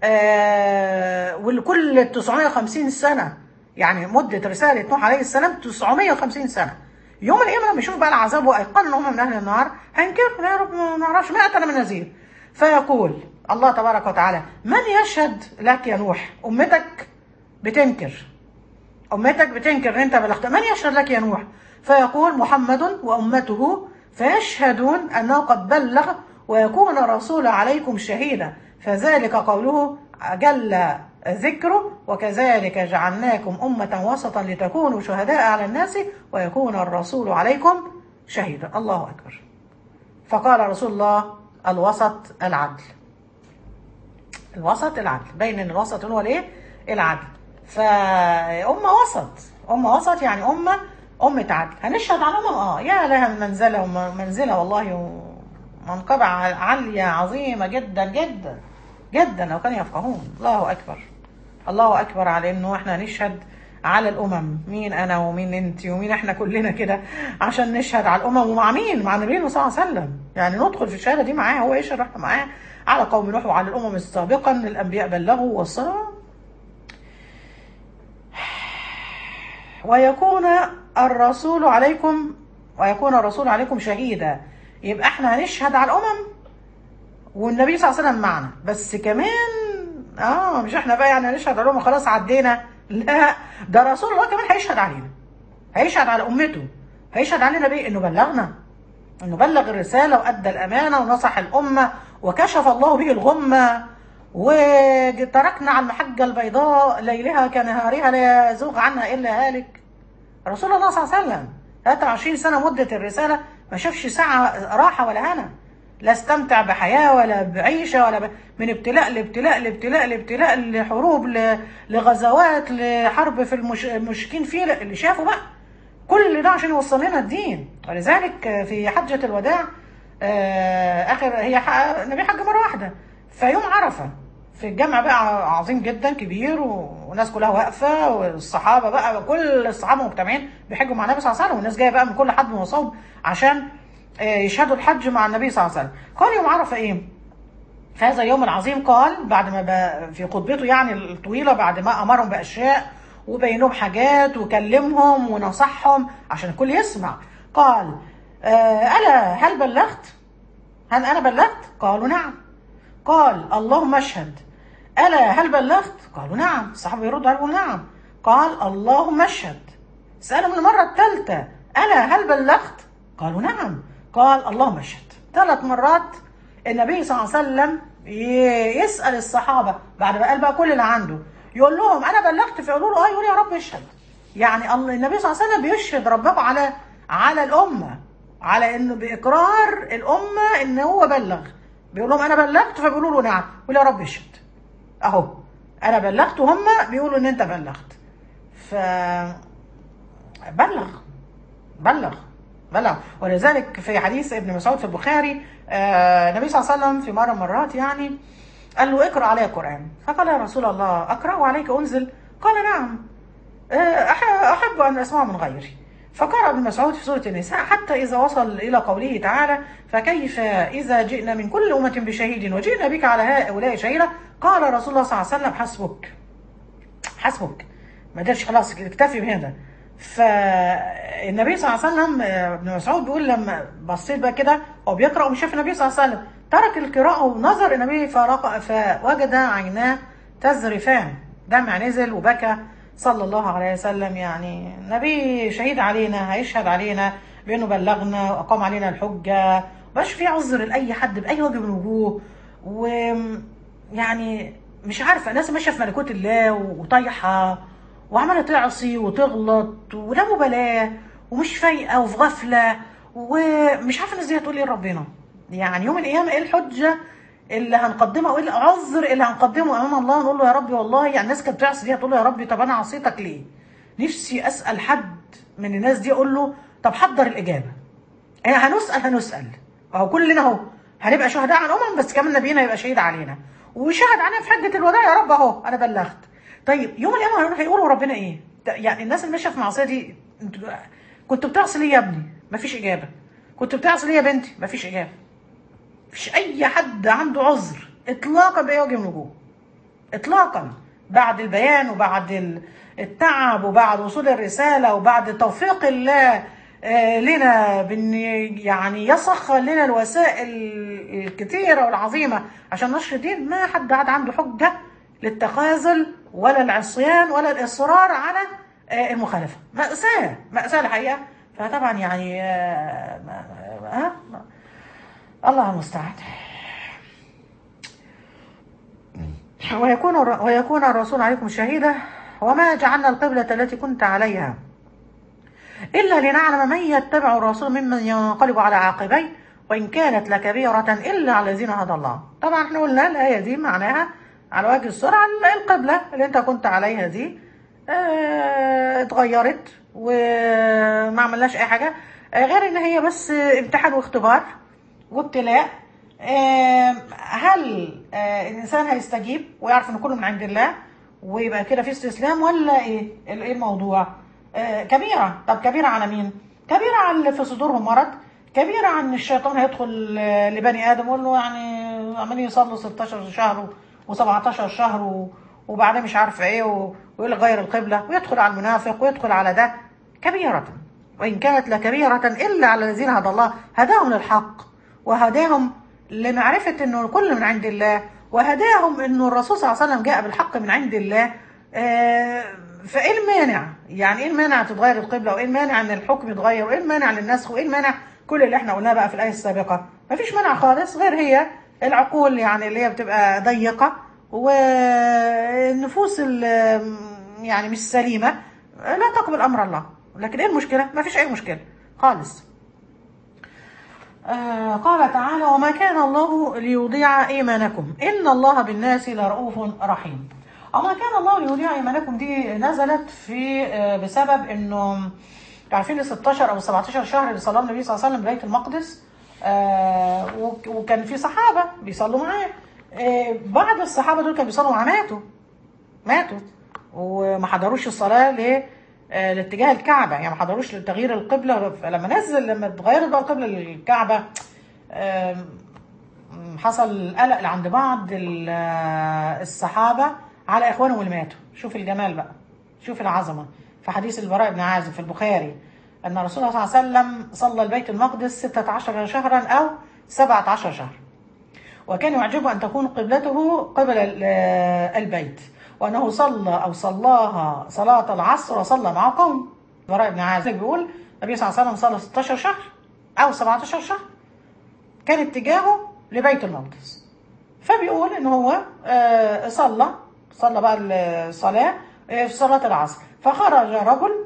آه والكل 950 سنة يعني مدة رسالة نوح عليه السلام 950 سنة يوم القيامة لما يشوف بقى العذاب وأيقن إن هم من أهل النار هينكروا لا يا رب ما نعرفش ما أتنا من نذير فيقول الله تبارك وتعالى من يشهد لك يا نوح أمتك بتنكر أمتك بتنكر إن أنت بلغت من يشهد لك يا نوح فيقول محمد وأمته فيشهدون أنه قد بلغ ويكون الرسول عليكم شهيدا فذلك قوله جل ذكره وكذلك جعلناكم أمة وسطا لتكونوا شهداء على الناس ويكون الرسول عليكم شهيدا الله أكبر فقال رسول الله الوسط العدل الوسط العدل بين ان الوسط هو الايه العدل فأمة وسط أمة وسط يعني أمة أمة عدل هنشهد على أمم اه يا لها من منزلة ومنزلة والله ومنقبة عالية عظيمة جدا جدا جدا لو كانوا يفقهون الله أكبر الله أكبر على إنه إحنا نشهد على الأمم مين أنا ومين أنت ومين إحنا كلنا كده عشان نشهد على الأمم ومع مين مع نبينا صلى الله عليه وسلم يعني ندخل في الشهادة دي معاه هو يشهد إحنا معاه على قوم نوح وعلى الأمم السابقة الأنبياء بلغوا والصلاة ويكون الرسول عليكم ويكون الرسول عليكم شهيدا يبقى احنا هنشهد على الامم والنبي صلى الله عليه وسلم معنا بس كمان اه مش احنا بقى يعني هنشهد على الامم خلاص عدينا لا ده رسول الله كمان هيشهد علينا هيشهد على امته هيشهد علينا بايه انه بلغنا انه بلغ الرساله وادى الامانه ونصح الامه وكشف الله به الغمه وتركنا على المحجه البيضاء ليلها كنهارها لا يزوغ عنها الا هالك رسول الله صلى الله عليه وسلم 23 سنه مده الرساله ما شافش ساعه راحه ولا هنا لا استمتع بحياه ولا بعيشه ولا ب... من ابتلاء لابتلاء لابتلاء لابتلاء لحروب ل... لغزوات لحرب في المش... المشركين فيه اللي شافوا بقى كل ده عشان يوصل لنا الدين ولذلك في حجه الوداع اخر هي النبي حج مره واحده فيوم عرفه في الجامع بقى عظيم جدا كبير والناس كلها واقفه والصحابه بقى كل الصحابه مجتمعين بيحجوا مع النبي صلى الله عليه وسلم والناس جايه بقى من كل حد وصوب عشان يشهدوا الحج مع النبي صلى الله عليه وسلم قال يوم عرفه ايه في هذا اليوم العظيم قال بعد ما في خطبته يعني الطويله بعد ما امرهم باشياء وبين لهم حاجات وكلمهم ونصحهم عشان الكل يسمع قال الا هل بلغت هل انا بلغت قالوا نعم قال اللهم اشهد ألا هل بلغت؟ قالوا نعم الصحابة يردوا عليه نعم قال اللهم اشهد سألهم المرة الثالثة ألا هل بلغت؟ قالوا نعم قال اللهم اشهد ثلاث مرات النبي صلى الله عليه وسلم يسأل الصحابة بعد ما قال بقى كل اللي عنده يقول لهم أنا بلغت فيقولوا له أه يقول يا رب اشهد يعني النبي صلى الله عليه وسلم بيشهد ربه على على الأمة على إنه بإقرار الأمة إن هو بلغ بيقول لهم انا بلغت فبيقولوا له نعم يقول يا رب اشهد اهو انا بلغت وهم بيقولوا ان انت بلغت ف بلغ بلغ بلغ ولذلك في حديث ابن مسعود في البخاري آه النبي صلى الله عليه وسلم في مره مرات يعني قال له اقرا علي القران فقال يا رسول الله اقرا عليك انزل قال نعم آه احب ان اسمعه من غيري فقرأ ابن مسعود في سورة النساء حتى إذا وصل إلى قوله تعالى فكيف إذا جئنا من كل أمة بشهيد وجئنا بك على هؤلاء شهيدا قال رسول الله صلى الله عليه وسلم حسبك حسبك ما قدرش خلاص اكتفي بهذا فالنبي صلى الله عليه وسلم ابن مسعود بيقول لما بصيت بقى كده هو بيقرأ ومش شاف النبي صلى الله عليه وسلم ترك القراءة ونظر النبي فرق فوجد عيناه تذرفان دمع نزل وبكى صلى الله عليه وسلم يعني النبي شهيد علينا هيشهد علينا بانه بلغنا واقام علينا الحجه مبقاش في عذر لاي حد باي وجه من الوجوه ويعني مش عارفه ناس ماشيه في ملكوت الله وطايحه وعماله تعصي وتغلط ولا مبالاه ومش فايقه وفي غفله ومش عارفه الناس دي هتقول ايه لربنا يعني يوم القيامه ايه الحجه اللي هنقدمه وايه العذر اللي هنقدمه امام الله نقول له يا ربي والله يعني الناس كانت بتعصي دي هتقول له يا ربي طب انا عصيتك ليه؟ نفسي اسال حد من الناس دي اقول له طب حضر الاجابه. احنا هنسال هنسال اهو كلنا اهو هنبقى شهداء على الامم بس كمان نبينا يبقى شهيد علينا وشهد علينا في حجه الوداع يا رب اهو انا بلغت. طيب يوم القيامه هيقولوا ربنا ايه؟ يعني الناس اللي ماشيه في معصيه دي كنت بتعصي ليه يا ابني؟ مفيش اجابه. كنت بتعصي ليه يا بنتي؟ مفيش اجابه. مفيش اي حد عنده عذر اطلاقا باي وجه من الوجوه اطلاقا بعد البيان وبعد التعب وبعد وصول الرساله وبعد توفيق الله لنا بان يعني يسخر لنا الوسائل الكثيره والعظيمه عشان نشر الدين ما حد قاعد عنده حجه للتخاذل ولا العصيان ولا الاصرار على المخالفه ماساه ماساه الحقيقه فطبعا يعني ها الله المستعان ويكون ويكون الرسول عليكم شهيدا وما جعلنا القبلة التي كنت عليها إلا لنعلم من يتبع الرسول ممن ينقلب على عاقبيه وإن كانت لكبيرة إلا على الذين هدى الله طبعا احنا قلنا الآية دي معناها على وجه السرعة القبلة اللي انت كنت عليها دي اه اتغيرت وما عملناش أي حاجة اه غير إن هي بس امتحان واختبار وابتلاء اه هل اه الإنسان هيستجيب ويعرف إن كله من عند الله ويبقى كده في استسلام ولا إيه؟ إيه الموضوع؟ اه كبيرة طب كبيرة على مين؟ كبيرة على اللي في صدورهم مرض كبيرة عن الشيطان هيدخل لبني آدم يقول له يعني عمالين يصلوا 16 شهر و17 شهر وبعدين مش عارف ايه ويقول غير القبلة ويدخل على المنافق ويدخل على ده كبيرة وإن كانت لكبيرة إلا على الذين هدى الله هداهم للحق وهداهم لمعرفة إنه كل من عند الله وهداهم إنه الرسول صلى الله عليه وسلم جاء بالحق من عند الله آه فإيه المانع؟ يعني إيه المانع تتغير القبلة وإيه المانع إن الحكم يتغير وإيه المانع للنسخ وإيه المانع كل اللي احنا قلناه بقى في الآية السابقة مفيش مانع خالص غير هي العقول يعني اللي هي بتبقى ضيقة والنفوس يعني مش سليمة لا تقبل أمر الله لكن إيه المشكلة؟ مفيش أي مشكلة خالص آه قال تعالى وما كان الله ليضيع إيمانكم إن الله بالناس لرؤوف رحيم وما كان الله ليضيع إيمانكم دي نزلت في آه بسبب إنه عارفين ال 16 او 17 شهر اللي صلاه النبي صلى الله عليه وسلم ببيت المقدس آه وكان في صحابه بيصلوا معاه آه بعض الصحابه دول كانوا بيصلوا معاه ماتوا ماتوا وما حضروش الصلاه ل آه لاتجاه الكعبه يعني ما حضروش لتغيير القبله لما نزل لما اتغيرت بقى القبله للكعبه حصل قلق عند بعض الصحابه على اخوانهم اللي ماتوا شوف الجمال بقى شوف العظمه في حديث البراء بن عازب في البخاري أن رسول الله صلى الله عليه وسلم صلى البيت المقدس 16 شهرا أو 17 شهر وكان يعجبه أن تكون قبلته قبل البيت وأنه صلى أو صلاها صلاة العصر وصلى مع قوم البراء بن عازب بيقول النبي صلى الله عليه وسلم صلى 16 شهر أو 17 شهر كان اتجاهه لبيت المقدس فبيقول ان هو صلى صلى بقى الصلاه في صلاه العصر فخرج رجل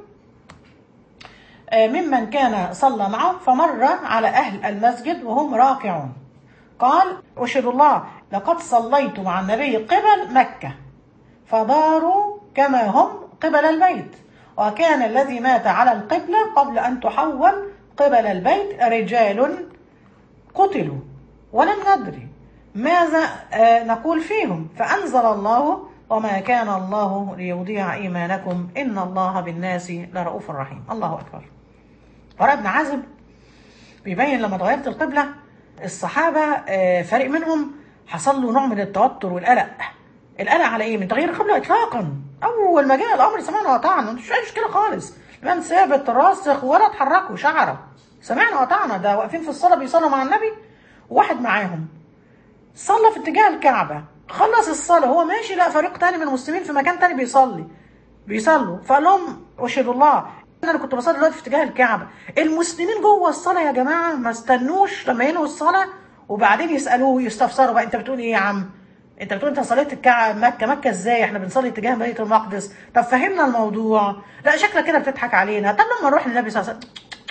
ممن كان صلى معه فمر على أهل المسجد وهم راكعون قال أشهد الله لقد صليت مع النبي قبل مكة فداروا كما هم قبل البيت وكان الذي مات على القبلة قبل أن تحول قبل البيت رجال قتلوا ولم ندري ماذا نقول فيهم فأنزل الله وما كان الله ليضيع إيمانكم إن الله بالناس لرؤوف رحيم الله أكبر براء بن عازب بيبين لما اتغيرت القبلة الصحابة فريق منهم حصل له نوع من التوتر والقلق القلق على ايه من تغيير القبلة اطلاقا اول ما جاء الامر سمعنا وطعنا مش اي مشكلة خالص الامام ثابت راسخ ولا اتحركوا شعره سمعنا وطعنا ده واقفين في الصلاة بيصلوا مع النبي وواحد معاهم صلى في اتجاه الكعبة خلص الصلاة هو ماشي لقى فريق تاني من المسلمين في مكان تاني بيصلي بيصلوا فقال لهم اشهد الله انا كنت بصلي دلوقتي في اتجاه الكعبة المسلمين جوه الصلاة يا جماعة ما استنوش لما ينهوا الصلاة وبعدين يسألوه يستفسروا بقى انت بتقول ايه يا عم انت بتقول انت صليت الكعبة مكة مكة ازاي احنا بنصلي اتجاه بيت المقدس طب فهمنا الموضوع لا شكلك كده بتضحك علينا طب لما نروح للنبي صلى الله عليه وسلم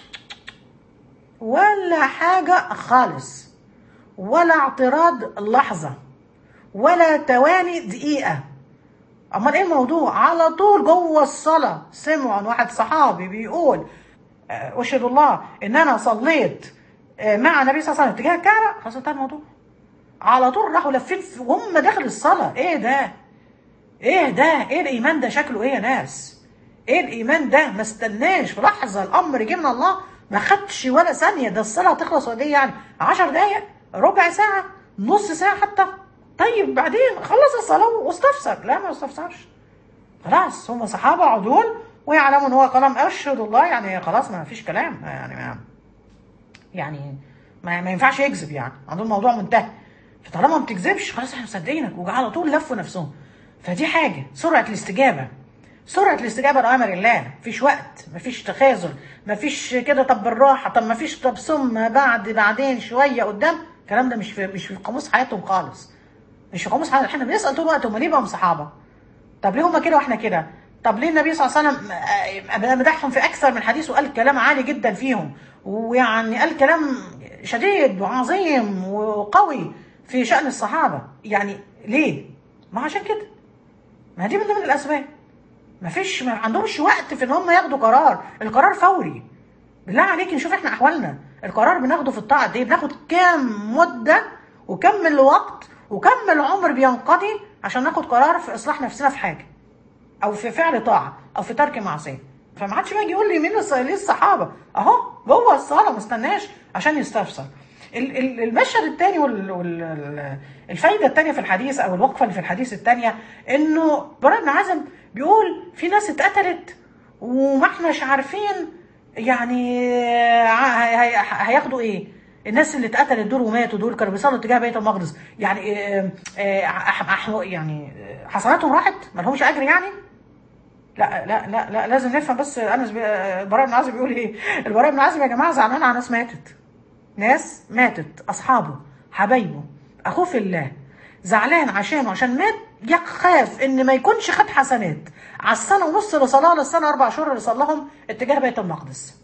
ولا حاجة خالص ولا اعتراض لحظة ولا تواني دقيقة امال ايه الموضوع على طول جوه الصلاه سمعوا عن واحد صحابي بيقول اشهد الله ان انا صليت مع النبي صلى الله عليه وسلم اتجاه الكعبه خلاص انتهى الموضوع على طول راحوا لافين وهم داخل الصلاه ايه ده ايه ده ايه الايمان ده شكله ايه يا ناس ايه الايمان ده ما استناش في لحظه الامر جه من الله ما خدش ولا ثانيه ده الصلاه هتخلص قد ايه يعني 10 دقائق ربع ساعه نص ساعه حتى طيب بعدين خلص الصلاة واستفسر لا ما استفسرش خلاص هم صحابة عدول ويعلموا ان هو كلام اشهد الله يعني خلاص ما فيش كلام يعني ما يعني ما, ما ينفعش يكذب يعني عندهم الموضوع منتهي فطالما ما بتكذبش خلاص احنا مصدقينك وعلى طول لفوا نفسهم فدي حاجة سرعة الاستجابة سرعة الاستجابة لأمر الله مفيش وقت مفيش تخاذل مفيش كده طب بالراحة طب مفيش طب ثم بعد بعدين شوية قدام الكلام ده مش في مش في قاموس حياتهم خالص مش يقوموا صحابه احنا بنسال طول الوقت هم ليه بقوا صحابه طب ليه هم كده واحنا كده طب ليه النبي صلى الله عليه وسلم آه، مدحهم في اكثر من حديث وقال كلام عالي جدا فيهم ويعني قال كلام شديد وعظيم وقوي في شان الصحابه يعني ليه ما عشان كده ما دي من ضمن الاسباب ما فيش ما عندهمش وقت في ان هم ياخدوا قرار القرار فوري بالله عليك نشوف احنا احوالنا القرار بناخده في الطاعه دي بناخد كام مده وكم من الوقت وكم من العمر بينقضي عشان ناخد قرار في اصلاح نفسنا في حاجه او في فعل طاعه او في ترك معصيه فما حدش بقى يقول لي مين الص- ليه الصحابه اهو جوه الصلاه ما استناش عشان يستفسر ال- ال- المشهد الثاني والفايده الثانيه في الحديث او الوقفه اللي في الحديث الثانيه انه براء بن عازم بيقول في ناس اتقتلت وما احناش عارفين يعني ع- هي- هياخدوا ايه الناس اللي اتقتلت دول وماتوا دول كانوا بيصلوا اتجاه بيت المقدس يعني آه، آه، أح- أح- يعني آه، حسناتهم راحت ما لهمش اجر يعني لا لا لا لا لازم نفهم بس انس بي- البراء بن عازم بيقول ايه البراء بن عازم يا جماعه زعلان على ناس ماتت ناس ماتت اصحابه حبايبه اخوه في الله زعلان عشانه عشان مات يخاف ان ما يكونش خد حسنات على السنه ونص اللي صلاها للسنه اربع شهور اللي صلاهم اتجاه بيت المقدس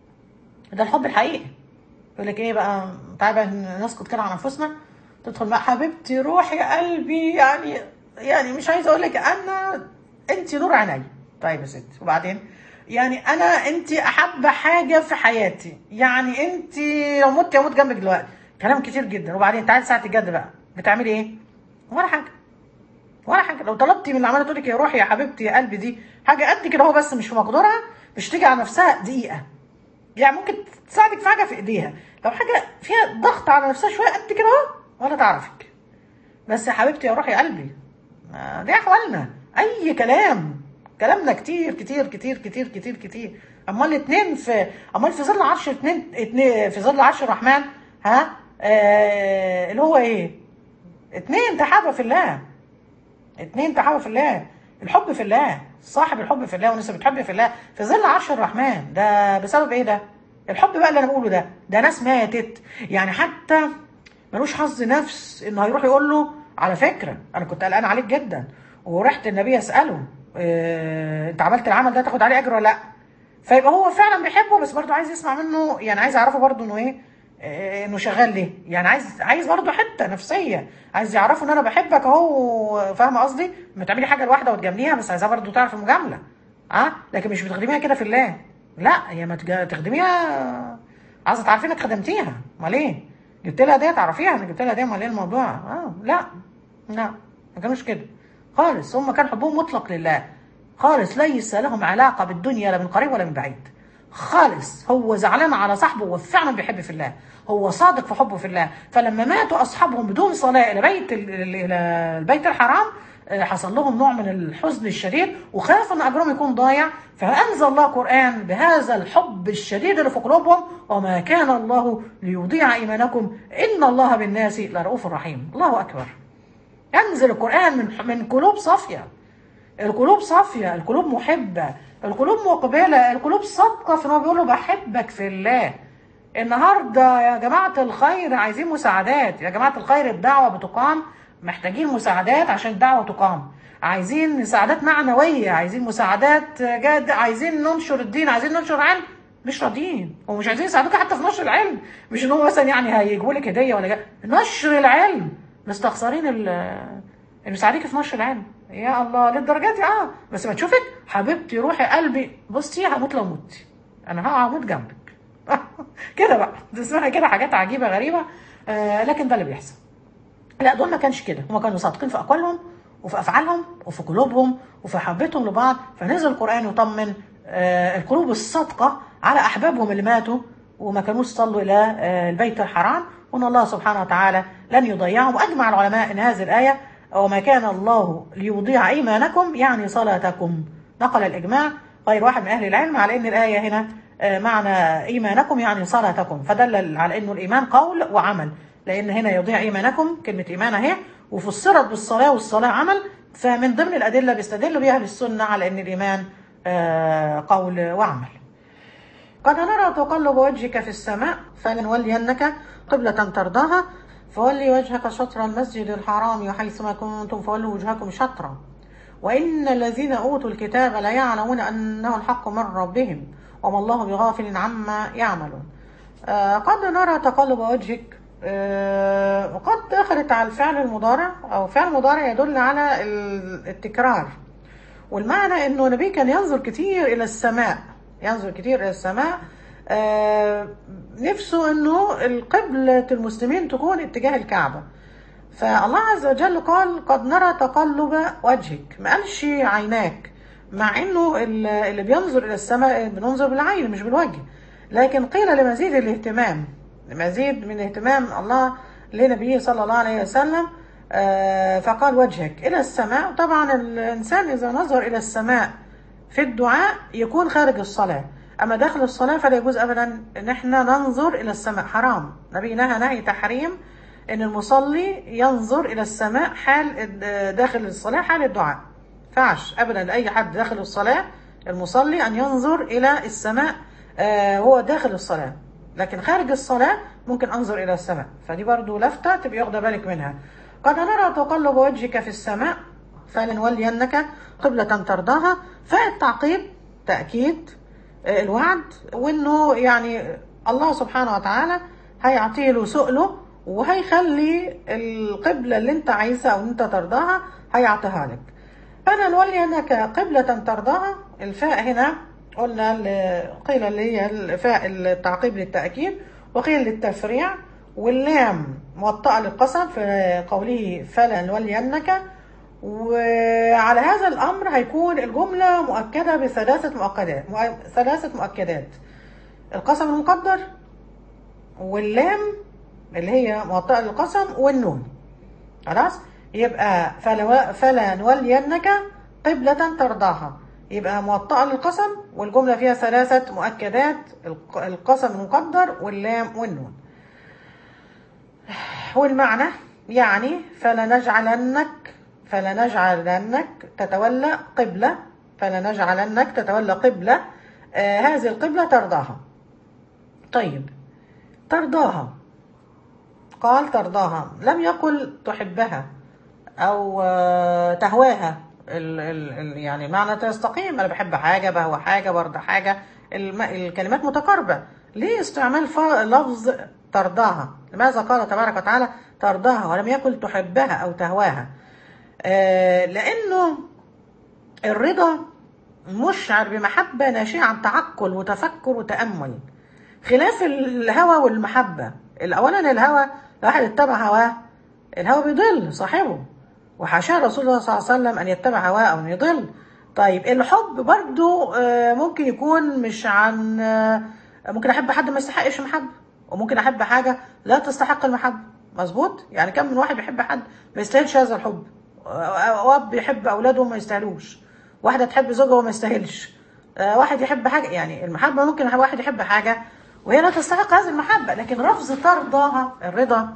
ده الحب الحقيقي يقول لك ايه بقى تعالى بقى نسكت كده على انفسنا تدخل بقى حبيبتي روحي قلبي يعني يعني مش عايزه اقول لك انا انت نور عيني طيب يا ستي وبعدين يعني انا انت احب حاجه في حياتي يعني انت لو مت اموت جنبك دلوقتي كلام كتير جدا وبعدين تعالي ساعه الجد بقى بتعملي ايه ولا حاجه ولا حاجه لو طلبتي من اللي عماله تقول لك يا روحي يا حبيبتي يا قلبي دي حاجه قد كده هو بس مش في مقدورها مش تيجي على نفسها دقيقه يعني ممكن تساعدك في حاجه في ايديها لو حاجه فيها ضغط على نفسها شويه قد كده اهو ولا تعرفك بس يا حبيبتي يا روحي يا قلبي ما دي احوالنا اي كلام كلامنا كتير كتير كتير كتير كتير كتير امال اتنين في امال في ظل عرش اتنين اتنين في ظل عرش الرحمن ها آه اللي هو ايه اتنين تحابة في الله اتنين تحابة في الله الحب في الله صاحب الحب في الله والناس بتحب في الله في ظل عرش الرحمن ده بسبب ايه ده الحب بقى اللي انا بقوله ده ده ناس ماتت يعني حتى ملوش حظ نفس انه هيروح يقول له على فكره انا كنت قلقان عليك جدا ورحت النبي اساله إيه انت عملت العمل ده تاخد عليه اجر ولا لا فيبقى هو فعلا بيحبه بس برضه عايز يسمع منه يعني عايز يعرفه برضه انه ايه إيه، انه شغال ليه يعني عايز عايز برضه حته نفسيه عايز يعرفوا ان انا بحبك اهو فاهمه قصدي ما تعملي حاجه لواحده وتجامليها بس عايزاها برضه تعرف المجامله اه لكن مش بتخدميها كده في الله لا هي ما تج- تخدميها عايزه تعرفي انك خدمتيها امال ايه جبت لها دي تعرفيها انا جبت لها دي امال ايه الموضوع اه لا لا ما كانوش كده خالص هم كان حبهم مطلق لله خالص ليس لهم علاقه بالدنيا لا من قريب ولا من بعيد خالص هو زعلان على صاحبه وفعلا بيحب في الله هو صادق في حبه في الله فلما ماتوا اصحابهم بدون صلاه الى بيت ال- ال- الى البيت الحرام آه، حصل لهم نوع من الحزن الشديد وخافوا ان اجرهم يكون ضايع فانزل الله قران بهذا الحب الشديد اللي في قلوبهم وما كان الله ليضيع ايمانكم ان الله بالناس لرؤوف رحيم الله اكبر ينزل القران من من قلوب صافيه القلوب صافية القلوب محبة القلوب مقبلة القلوب صادقة في انه بيقول له بحبك في الله النهاردة يا جماعة الخير عايزين مساعدات يا جماعة الخير الدعوة بتقام محتاجين مساعدات عشان الدعوة تقام عايزين مساعدات معنوية عايزين مساعدات جاد عايزين ننشر الدين عايزين ننشر علم مش راضيين ومش عايزين يساعدوك حتى في نشر العلم مش ان هو مثلا يعني هيجيبوا لك هديه ولا جا... نشر العلم مستخسرين ال اللي بيساعدك في نشر العلم يا الله للدرجات دي اه بس ما تشوفك حبيبتي روحي قلبي بصي هموت لو متي انا هموت جنبك كده بقى تسمعي كده حاجات عجيبه غريبه آه لكن ده اللي بيحصل لا دول ما كانش كده هم كانوا صادقين في اقوالهم وفي افعالهم وفي قلوبهم وفي حبتهم لبعض فنزل القران يطمن آه القلوب الصادقه على احبابهم اللي ماتوا وما كانوش صلوا الى آه البيت الحرام وان الله سبحانه وتعالى لن يضيعهم واجمع العلماء ان هذه الايه وما كان الله ليضيع ايمانكم يعني صلاتكم نقل الاجماع غير واحد من اهل العلم على ان الايه هنا آه، معنى ايمانكم يعني صلاتكم فدل على انه الايمان قول وعمل لان هنا يضيع ايمانكم كلمه ايمان اهي وفسرت بالصلاه والصلاه عمل فمن ضمن الادله بيستدل بها اهل السنه على ان الايمان آه، قول وعمل قد نرى تقلب وجهك في السماء فلنولينك قبلة ترضاها فولي وجهك شطر المسجد الحرام وحيثما كنتم فولوا وجهكم شطرا وإن الذين أوتوا الكتاب لا يعلمون أنه الحق من ربهم وما الله بغافل عما يعملون آه قد نرى تقلب وجهك آه وقد دخلت على الفعل المضارع أو فعل مضارع يدل على التكرار والمعنى أنه النبي كان ينظر كتير إلى السماء ينظر كتير إلى السماء آه نفسه أنه القبلة المسلمين تكون اتجاه الكعبة فالله عز وجل قال قد نرى تقلب وجهك ما قالش عيناك مع انه اللي بينظر الى السماء بننظر بالعين مش بالوجه لكن قيل لمزيد الاهتمام لمزيد من اهتمام الله لنبيه صلى الله عليه وسلم فقال وجهك الى السماء طبعا الانسان اذا نظر الى السماء في الدعاء يكون خارج الصلاه اما داخل الصلاه فلا يجوز ابدا ان احنا ننظر الى السماء حرام نبي نهى نهي تحريم ان المصلي ينظر الى السماء حال داخل الصلاه حال الدعاء فعش ابدا لاي حد داخل الصلاه المصلي ان ينظر الى السماء هو داخل الصلاه لكن خارج الصلاه ممكن انظر الى السماء فدي برضو لفته تبقى واخده بالك منها قد نرى تقلب وجهك في السماء فلنولينك قبلة ترضاها فالتعقيب تأكيد الوعد وانه يعني الله سبحانه وتعالى هيعطي له سؤله وهيخلي القبلة اللي انت عايزها او انت ترضاها هيعطيها لك فانا نولي انك قبلة ترضاها الفاء هنا قلنا قيل اللي هي الفاء التعقيب للتأكيد وقيل للتفريع واللام موطأة للقسم في قوله فلا نولينك وعلى هذا الأمر هيكون الجملة مؤكدة بثلاثة مؤكدات ثلاثة مؤكدات القسم المقدر واللام اللي هي موطئة للقسم والنون خلاص يبقى فلا, فلا نولينك قبلة ترضاها يبقى موطئة للقسم والجملة فيها ثلاثة مؤكدات القسم المقدر واللام والنون والمعنى يعني فلنجعلنك فلنجعلنك تتولى قبلة فلنجعلنك تتولى قبلة آه هذه القبلة ترضاها طيب ترضاها قال ترضاها لم يقل تحبها أو آه تهواها ال ال يعني معنى تستقيم أنا بحب حاجة بهوى حاجة برضى حاجة الكلمات متقاربة ليه استعمال لفظ ترضاها لماذا قال تبارك وتعالى ترضاها ولم يقل تحبها أو تهواها آه لأنه الرضا مشعر بمحبة ناشئة عن تعقل وتفكر وتأمل خلاف الهوى والمحبة الأولا الهوى الواحد اتبع هواه الهوى بيضل صاحبه وحاشا رسول الله صلى الله عليه وسلم أن يتبع هواه أو أن يضل طيب الحب برضو آه ممكن يكون مش عن آه ممكن أحب حد ما يستحقش محبة وممكن أحب حاجة لا تستحق المحبة مظبوط يعني كم من واحد بيحب حد ما يستاهلش هذا الحب واب بيحب اولاده وما يستاهلوش واحده تحب زوجها وما يستاهلش واحد يحب حاجه يعني المحبه ممكن واحد يحب حاجه وهي لا تستحق هذه المحبه لكن لفظ ترضاها الرضا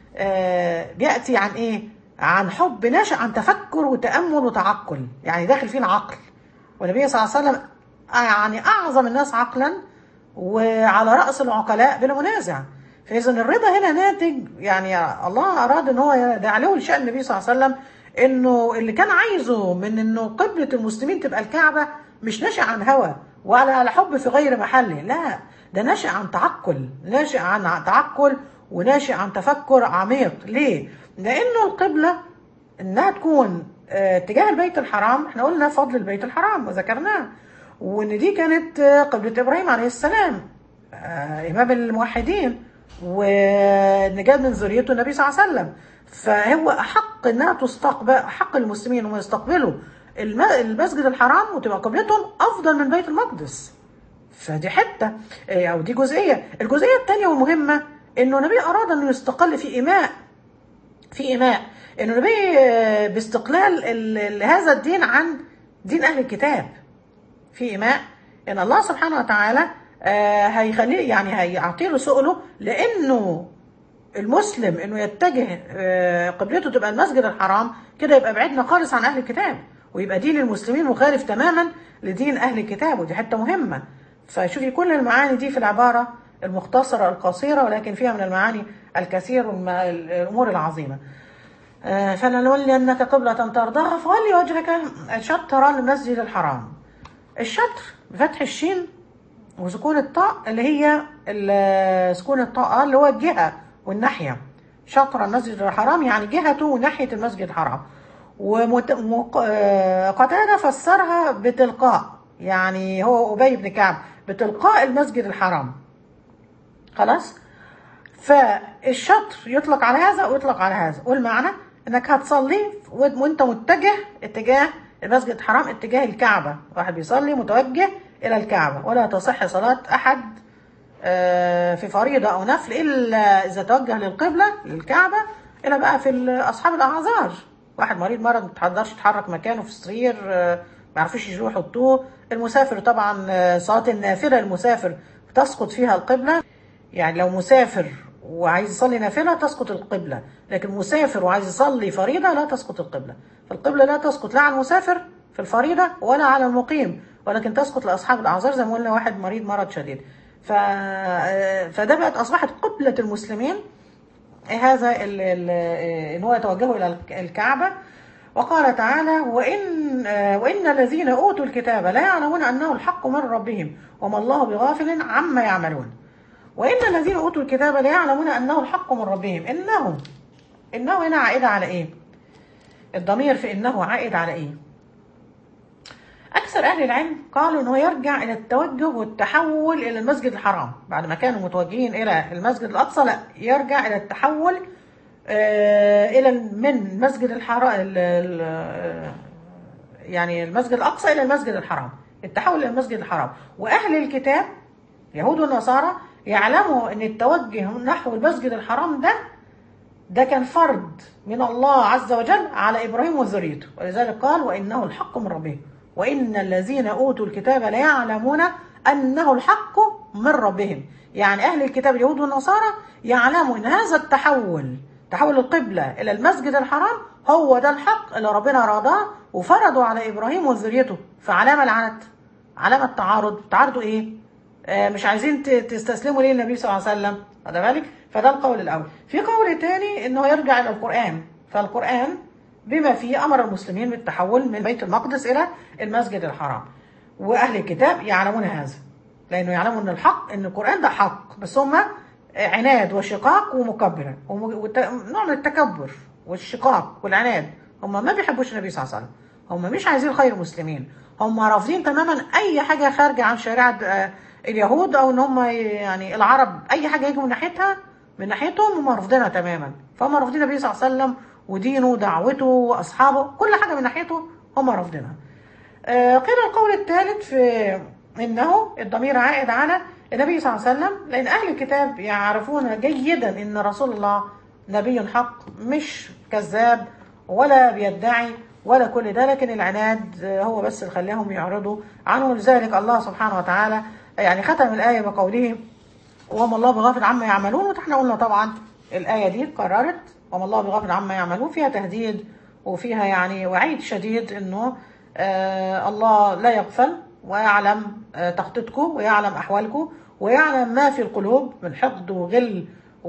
بياتي عن ايه عن حب ناشئ عن تفكر وتامل وتعقل يعني داخل فيه العقل والنبي صلى الله عليه وسلم يعني اعظم الناس عقلا وعلى راس العقلاء بلا منازع فاذا الرضا هنا ناتج يعني الله اراد ان هو ده عليه لشان النبي صلى الله عليه وسلم انه اللي كان عايزه من انه قبله المسلمين تبقى الكعبه مش ناشئ عن هوى ولا على حب في غير محله لا ده ناشئ عن تعقل ناشئ عن تعقل وناشئ عن تفكر عميق ليه لانه القبله انها تكون اتجاه البيت الحرام احنا قلنا فضل البيت الحرام وذكرناه وان دي كانت قبله ابراهيم عليه السلام امام الموحدين ونجاة من ذريته النبي صلى الله عليه وسلم فهو أحق إنها تستقبل أحق المسلمين هم يستقبلوا المسجد الحرام وتبقى قبلتهم أفضل من بيت المقدس فدي حتة أو دي جزئية الجزئية الثانية والمهمة إنه النبي أراد أنه يستقل في إيماء في إيماء إنه النبي باستقلال هذا الدين عن دين أهل الكتاب في إيماء إن الله سبحانه وتعالى آه هيخليه يعني هيعطي له سؤله لانه المسلم انه يتجه آه قبلته تبقى المسجد الحرام كده يبقى بعدنا خالص عن اهل الكتاب ويبقى دين المسلمين مخالف تماما لدين اهل الكتاب ودي حته مهمه فشوفي كل المعاني دي في العباره المختصرة القصيرة ولكن فيها من المعاني الكثير والأمور العظيمة آه، فلنولينك قبلة ترضاها فولي وجهك شطر المسجد الحرام الشطر بفتح الشين وسكون الطاء اللي هي ال- سكون الطاء اللي هو الجهة والناحية شطر المسجد الحرام يعني جهته وناحية المسجد الحرام وقتادة فسرها بتلقاء يعني هو أبي بن كعب بتلقاء المسجد الحرام خلاص فالشطر يطلق على هذا ويطلق على هذا والمعنى انك هتصلي وانت متجه اتجاه المسجد الحرام اتجاه الكعبة واحد بيصلي متوجه الى الكعبة ولا تصح صلاة احد آه، في فريضة او نفل الا اذا توجه للقبلة للكعبة الا بقى في ال- اصحاب الاعذار واحد مريض مرض ما تقدرش يتحرك مكانه في السرير آه، ما يعرفوش يجوا يحطوه المسافر طبعا آه، صلاة النافلة المسافر تسقط فيها القبلة يعني لو مسافر وعايز يصلي نافلة تسقط القبلة لكن مسافر وعايز يصلي فريضة لا تسقط القبلة فالقبلة لا تسقط لا على المسافر في الفريضة ولا على المقيم ولكن تسقط لأصحاب الأعذار زي ما قلنا واحد مريض مرض شديد ف... فده بقت أصبحت قبلة المسلمين هذا ال- ال- ان هو يتوجهوا الى الكعبه وقال تعالى وان وان الذين اوتوا الكتاب لا يعلمون انه الحق من ربهم وما الله بغافل عما يعملون وان الذين اوتوا الكتاب لا يعلمون انه الحق من ربهم انه انه هنا عائده على ايه الضمير في انه عائد على ايه أكثر أهل العلم قالوا أنه يرجع إلى التوجه والتحول إلى المسجد الحرام بعد ما كانوا متوجهين إلى المسجد الأقصى لا يرجع إلى التحول آه، إلى من المسجد الحرام يعني المسجد الأقصى إلى المسجد الحرام التحول إلى المسجد الحرام وأهل الكتاب يهود والنصارى يعلموا أن التوجه نحو المسجد الحرام ده ده كان فرض من الله عز وجل على ابراهيم وذريته ولذلك قال وانه الحق من ربهم وان الذين اوتوا الكتاب ليعلمون انه الحق من ربهم يعني اهل الكتاب اليهود والنصارى يعلموا ان هذا التحول تحول القبله الى المسجد الحرام هو ده الحق اللي ربنا رضاه وفرضه على ابراهيم وذريته فعلامه العنت علامه تعارض تعارضوا ايه آه، مش عايزين ت- تستسلموا ليه النبي صلى الله عليه وسلم هذا بالك فده القول الاول في قول تاني انه يرجع الى القران فالقران بما فيه امر المسلمين بالتحول من بيت المقدس الى المسجد الحرام واهل الكتاب يعلمون هذا لانه يعلموا ان الحق ان القران ده حق بس هم عناد وشقاق ومكبره وم- وت- نوع من التكبر والشقاق والعناد هم ما بيحبوش النبي صلى الله عليه وسلم هم مش عايزين خير المسلمين هم رافضين تماما اي حاجه خارجه عن شريعه آه، اليهود او ان هم يعني العرب اي حاجه يجوا من ناحيتها من ناحيتهم هم رافضينها تماما فهم رافضين النبي صلى الله عليه وسلم ودينه ودعوته واصحابه كل حاجه من ناحيته هم رافضينها آه، قيل القول الثالث في انه الضمير عائد على النبي صلى الله عليه وسلم لان اهل الكتاب يعرفون جيدا ان رسول الله نبي حق مش كذاب ولا بيدعي ولا كل ده لكن العناد آه، هو بس اللي خلاهم يعرضوا عنه لذلك الله سبحانه وتعالى يعني ختم الايه بقوله وما الله بغافل عما يعملون واحنا قلنا طبعا الآية دي قررت وما الله بغافل عما يعملون فيها تهديد وفيها يعني وعيد شديد انه آه الله لا يغفل ويعلم آه تخطيطكم ويعلم احوالكم ويعلم ما في القلوب من حقد وغل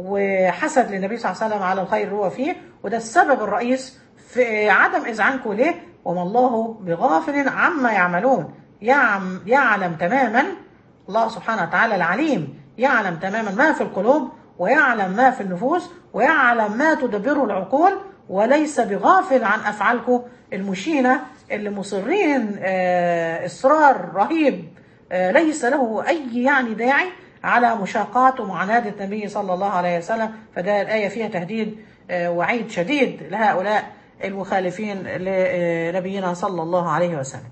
وحسد للنبي صلى الله عليه وسلم على الخير اللي هو فيه وده السبب الرئيس في عدم اذعانكم ليه وما الله بغافل عما يعملون يعم يعلم تماما الله سبحانه وتعالى العليم يعلم تماما ما في القلوب ويعلم ما في النفوس ويعلم ما تدبره العقول وليس بغافل عن افعالكم المشينه اللي مصرين آه، اصرار رهيب آه، ليس له اي يعني داعي على مشاقات ومعاناه النبي صلى الله عليه وسلم فده الايه فيها تهديد آه، وعيد شديد لهؤلاء المخالفين لنبينا صلى الله عليه وسلم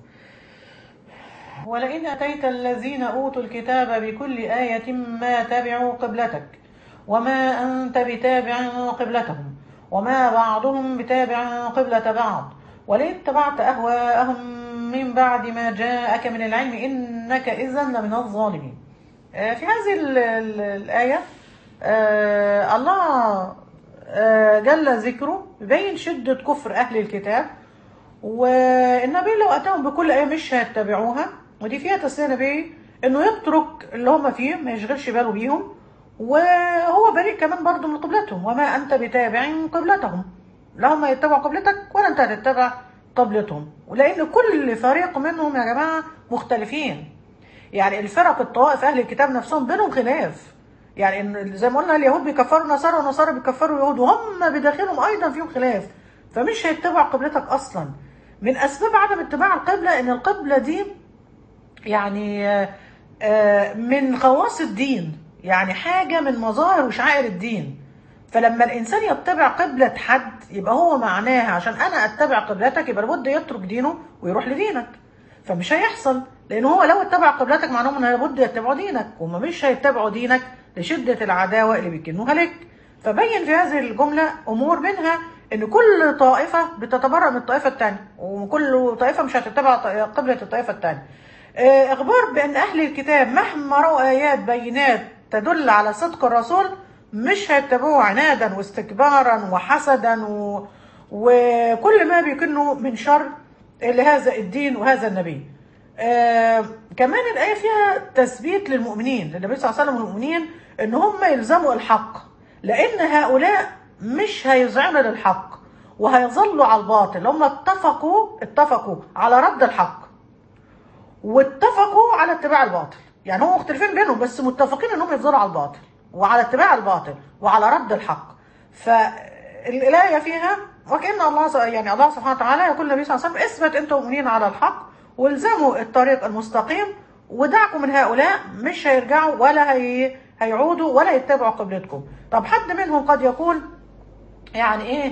ولئن أتيت الذين أوتوا الكتاب بكل آية ما تبعوا قبلتك وما أنت بتابع قبلتهم وما بعضهم بتابع قبلة بعض ولئن اتبعت أهواءهم من بعد ما جاءك من العلم إنك إذا لمن الظالمين آه، في هذه ال- ال- الآية آه، الله آه، جل ذكره يبين شدة كفر أهل الكتاب والنبي لو أتاهم بكل آية مش هيتبعوها ودي فيها تسلية نبي انه يترك اللي هم فيه ما يشغلش باله بيهم وهو بريء كمان برضه من قبلتهم وما انت بتابع قبلتهم لا هم يتبعوا قبلتك ولا انت هتتبع قبلتهم ولان كل فريق منهم يا جماعه مختلفين يعني الفرق الطوائف اهل الكتاب نفسهم بينهم خلاف يعني إن زي ما قلنا اليهود بيكفروا النصارى والنصارى بيكفروا اليهود وهم بداخلهم ايضا فيهم خلاف فمش هيتبع قبلتك اصلا من اسباب عدم اتباع القبله ان القبله دي يعني آه، آه، من خواص الدين يعني حاجه من مظاهر وشعائر الدين فلما الانسان يتبع قبله حد يبقى هو معناها عشان انا اتبع قبلتك يبقى لابد يترك دينه ويروح لدينك فمش هيحصل لان هو لو اتبع قبلتك معناه انه لابد يتبعوا دينك وما مش هيتبعوا دينك لشده العداوه اللي بيكنوها لك فبين في هذه الجمله امور منها ان كل طائفه بتتبرأ من الطائفه الثانيه وكل طائفه مش هتتبع قبله الطائفه الثانيه آه، اخبار بان اهل الكتاب مهما راوا ايات بينات تدل على صدق الرسول مش هيتبعوه عنادا واستكبارا وحسدا و... وكل ما بيكنه من شر لهذا الدين وهذا النبي آه كمان الآية فيها تثبيت للمؤمنين للنبي صلى الله عليه وسلم والمؤمنين إن هم يلزموا الحق لأن هؤلاء مش هيذعنوا للحق وهيظلوا على الباطل هم اتفقوا اتفقوا على رد الحق واتفقوا على اتباع الباطل يعني هم مختلفين بينهم بس متفقين انهم يفضلوا على الباطل وعلى اتباع الباطل وعلى رد الحق فالآية فيها وكأن الله يعني الله سبحانه وتعالى يقول النبي صلى الله عليه وسلم اثبت انتم مؤمنين على الحق والزموا الطريق المستقيم ودعكم من هؤلاء مش هيرجعوا ولا هي هيعودوا ولا يتبعوا قبلتكم طب حد منهم قد يقول يعني ايه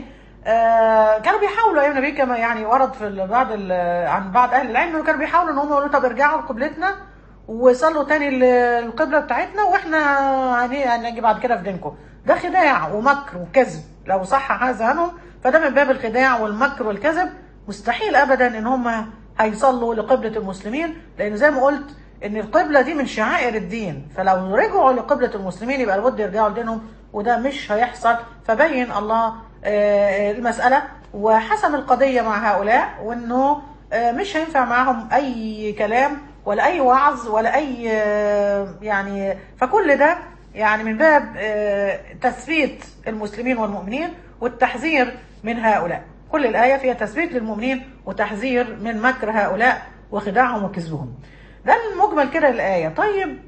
آه كانوا بيحاولوا ايام النبي كما يعني ورد في ال- بعض ال- عن بعض اهل العلم انه كانوا بيحاولوا ان هم يقولوا طب ارجعوا لقبلتنا وصلوا تاني ل- القبله بتاعتنا واحنا هني- هنجي بعد كده في دينكم ده خداع ومكر وكذب لو صح هذا عنهم فده من باب الخداع والمكر والكذب مستحيل ابدا ان هم هيصلوا لقبله المسلمين لان زي ما قلت ان القبله دي من شعائر الدين فلو رجعوا لقبله المسلمين يبقى لابد يرجعوا لدينهم وده مش هيحصل فبين الله آه، المساله وحسم القضيه مع هؤلاء وانه آه، مش هينفع معاهم اي كلام ولا اي وعظ ولا اي آه، يعني فكل ده يعني من باب آه، تثبيت المسلمين والمؤمنين والتحذير من هؤلاء كل الآية فيها تثبيت للمؤمنين وتحذير من مكر هؤلاء وخداعهم وكذبهم ده المجمل كده الآية طيب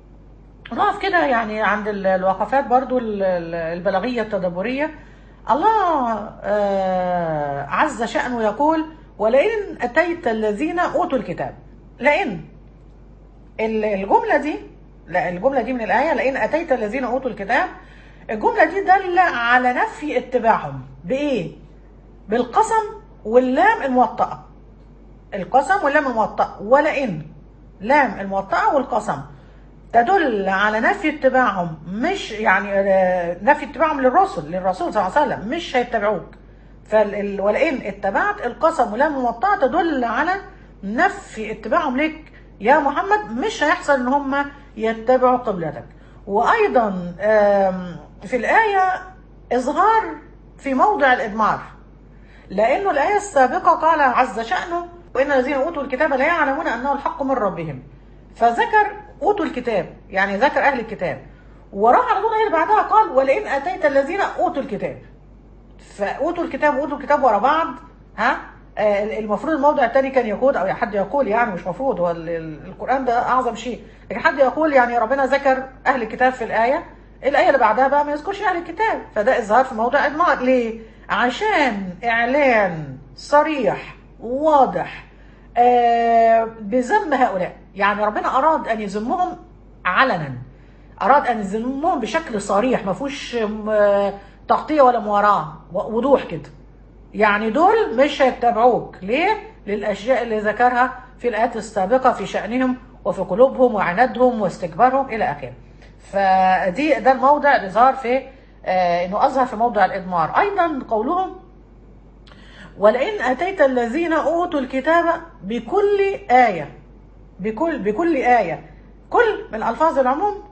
نقف كده يعني عند ال- الوقفات برضو ال- ال- البلاغية التدبرية الله آه، عز شأنه يقول ولئن أتيت الذين أوتوا الكتاب لئن ال- الجملة دي لا الجملة دي من الآية لئن أتيت الذين أوتوا الكتاب الجملة دي دالة على نفي اتباعهم بإيه؟ بالقسم واللام الموطأة القسم واللام الموطأة ولئن لام الموطأة والقسم تدل على نفي اتباعهم مش يعني آه، نفي اتباعهم للرسل للرسول صلى الله عليه وسلم مش هيتبعوك فال ولئن اتبعت القسم ولام الموطأة تدل على نفي اتباعهم لك يا محمد مش هيحصل ان هم يتبعوا قبلتك وايضا آم، في الايه اظهار في موضع الادمار لانه الايه السابقه قال عز شانه وان الذين اوتوا الكتاب لا يعلمون انه الحق من ربهم فذكر اوتوا الكتاب يعني ذكر اهل الكتاب وراح على طول الايه اللي بعدها قال ولئن اتيت الذين اوتوا الكتاب فاوتوا الكتاب واوتوا الكتاب ورا بعض ها آه، المفروض الموضع الثاني كان يقول او حد يقول يعني مش مفروض هو ال- ال- القران ده اعظم شيء لكن حد يقول يعني ربنا ذكر اهل الكتاب في الايه الايه اللي بعدها بقى ما يذكرش اهل الكتاب فده اظهار في موضع ادمار ليه عشان اعلان صريح واضح آه، بذم هؤلاء يعني ربنا اراد ان يذمهم علنا اراد ان يذمهم بشكل صريح ما فيهوش م- تغطيه ولا مواراه و- وضوح كده يعني دول مش هيتبعوك ليه للاشياء اللي ذكرها في الايات السابقه في شانهم وفي قلوبهم وعنادهم واستكبارهم الى اخره فدي ده الموضع اللي ظهر في آه انه اظهر في موضع الادمار ايضا قولهم ولئن اتيت الذين اوتوا الكتاب بكل ايه بكل بكل ايه كل من الفاظ العموم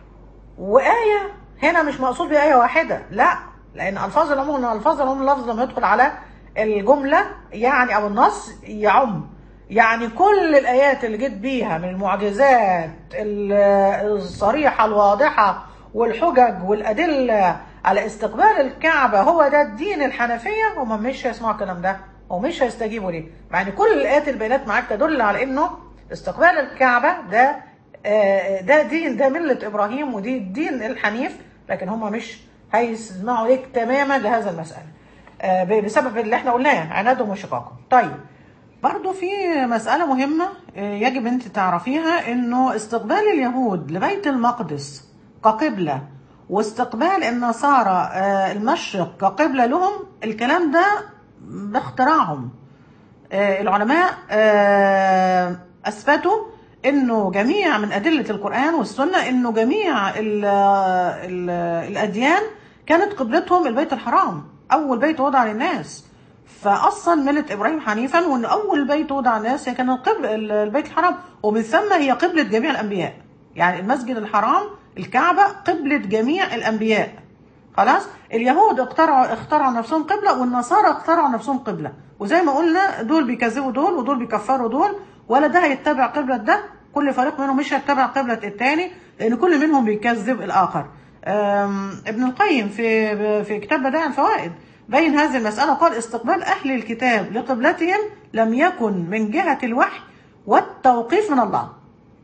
وآية هنا مش مقصود بآية واحدة لا لأن ألفاظ العموم ألفاظ العموم لفظ لما يدخل على الجملة يعني أو النص يعم يعني كل الايات اللي جيت بيها من المعجزات ال- الصريحه الواضحه والحجج والادله على استقبال الكعبه هو ده الدين الحنفيه هم مش هيسمعوا الكلام ده ومش هيستجيبوا ليه مع ان كل الايات البينات معاك تدل على انه استقبال الكعبه ده آه، ده دين ده مله ابراهيم ودي الدين الحنيف لكن هم مش هيسمعوا ليك تماما لهذا المساله آه، ب- بسبب اللي احنا قلناه عنادهم وشقاقهم طيب برضو في مسألة مهمة آه، يجب أنت تعرفيها أنه استقبال اليهود لبيت المقدس كقبلة واستقبال النصارى آه، المشرق كقبلة لهم الكلام ده باختراعهم آه، العلماء آه، اثبتوا انه جميع من ادله القران والسنه انه جميع ال ال الاديان كانت قبلتهم البيت الحرام اول بيت وضع للناس فاصلا مله ابراهيم حنيفا وان اول بيت وضع للناس هي كان القبل البيت الحرام ومن ثم هي قبله جميع الانبياء يعني المسجد الحرام الكعبه قبله جميع الانبياء خلاص اليهود اخترعوا اخترعوا نفسهم قبله والنصارى اخترعوا نفسهم قبله وزي ما قلنا دول بيكذبوا دول ودول بيكفروا دول ولا ده هيتبع قبله ده كل فريق منهم مش هيتبع قبله التاني لان كل منهم بيكذب الاخر أم، ابن القيم في في كتاب بدائع الفوائد بين هذه المساله قال استقبال اهل الكتاب لقبلتهم لم يكن من جهه الوحي والتوقيف من الله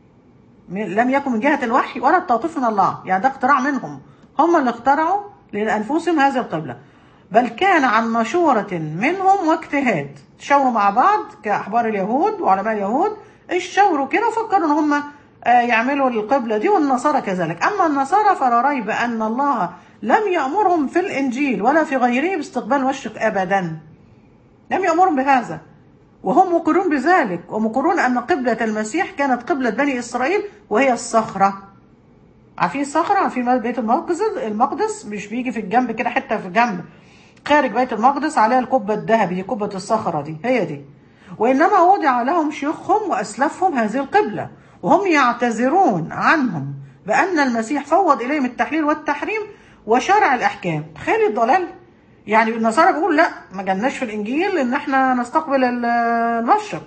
لم يكن من جهة الوحي ولا التوقيف من الله يعني ده اختراع منهم هم اللي اخترعوا لأنفسهم هذه القبلة بل كان عن مشورة منهم واجتهاد تشاوروا مع بعض كأحبار اليهود وعلماء اليهود اشاوروا كده وفكروا ان هم آه، يعملوا القبلة دي والنصارى كذلك أما النصارى فلا ريب أن الله لم يأمرهم في الإنجيل ولا في غيره باستقبال المشرق أبدا لم يأمرهم بهذا وهم مقرون بذلك ومقرون أن قبلة المسيح كانت قبلة بني إسرائيل وهي الصخرة عارفين الصخرة عارفين بيت المقدس المقدس مش بيجي في الجنب كده حتة في الجنب خارج بيت المقدس عليها القبة الذهبي دي قبة الصخرة دي هي دي وإنما وضع لهم شيوخهم وأسلافهم هذه القبلة وهم يعتذرون عنهم بأن المسيح فوض إليهم التحليل والتحريم وشرع الأحكام تخيل الضلال يعني النصارى بيقول لا ما جالناش في الإنجيل إن احنا نستقبل ال- المشرق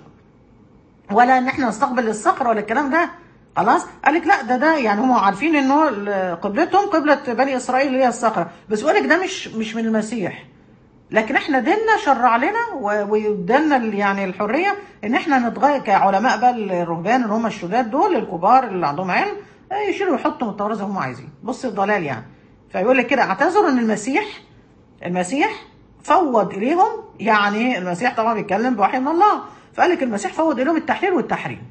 ولا ان احنا نستقبل الصخره ولا الكلام ده خلاص قال لك لا ده ده يعني هم عارفين انه ال- قبلتهم قبله بني اسرائيل اللي هي الصخره بس يقول لك ده مش مش من المسيح لكن احنا ديننا شرع لنا و- وادالنا ال- يعني الحريه ان احنا نتغير كعلماء بقى الرهبان اللي هم الشداد دول الكبار اللي عندهم علم آه، يشيلوا ويحطوا من التوراه زي ما هم عايزين بص الضلال يعني فيقول لك كده اعتذروا ان المسيح المسيح فوض اليهم يعني المسيح طبعا بيتكلم بوحي من الله فقال لك المسيح فوض اليهم التحليل والتحريم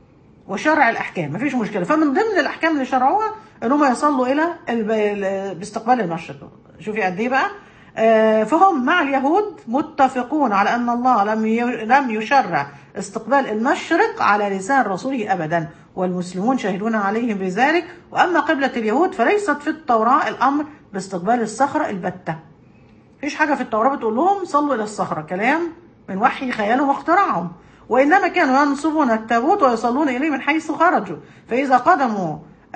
وشرع الاحكام مفيش مشكله فمن ضمن الاحكام اللي شرعوها ان هم يصلوا الى الب... ال- باستقبال المشرق شوفي قد ايه بقى آه، فهم مع اليهود متفقون على ان الله لم ي... لم يشرع استقبال المشرق على لسان رسوله ابدا والمسلمون شاهدون عليهم بذلك واما قبله اليهود فليست في التوراه الامر باستقبال الصخره البته مفيش حاجة في التوراة بتقول لهم صلوا إلى الصخرة كلام من وحي خيالهم واختراعهم وإنما كانوا ينصبون التابوت ويصلون إليه من حيث خرجوا فإذا قدموا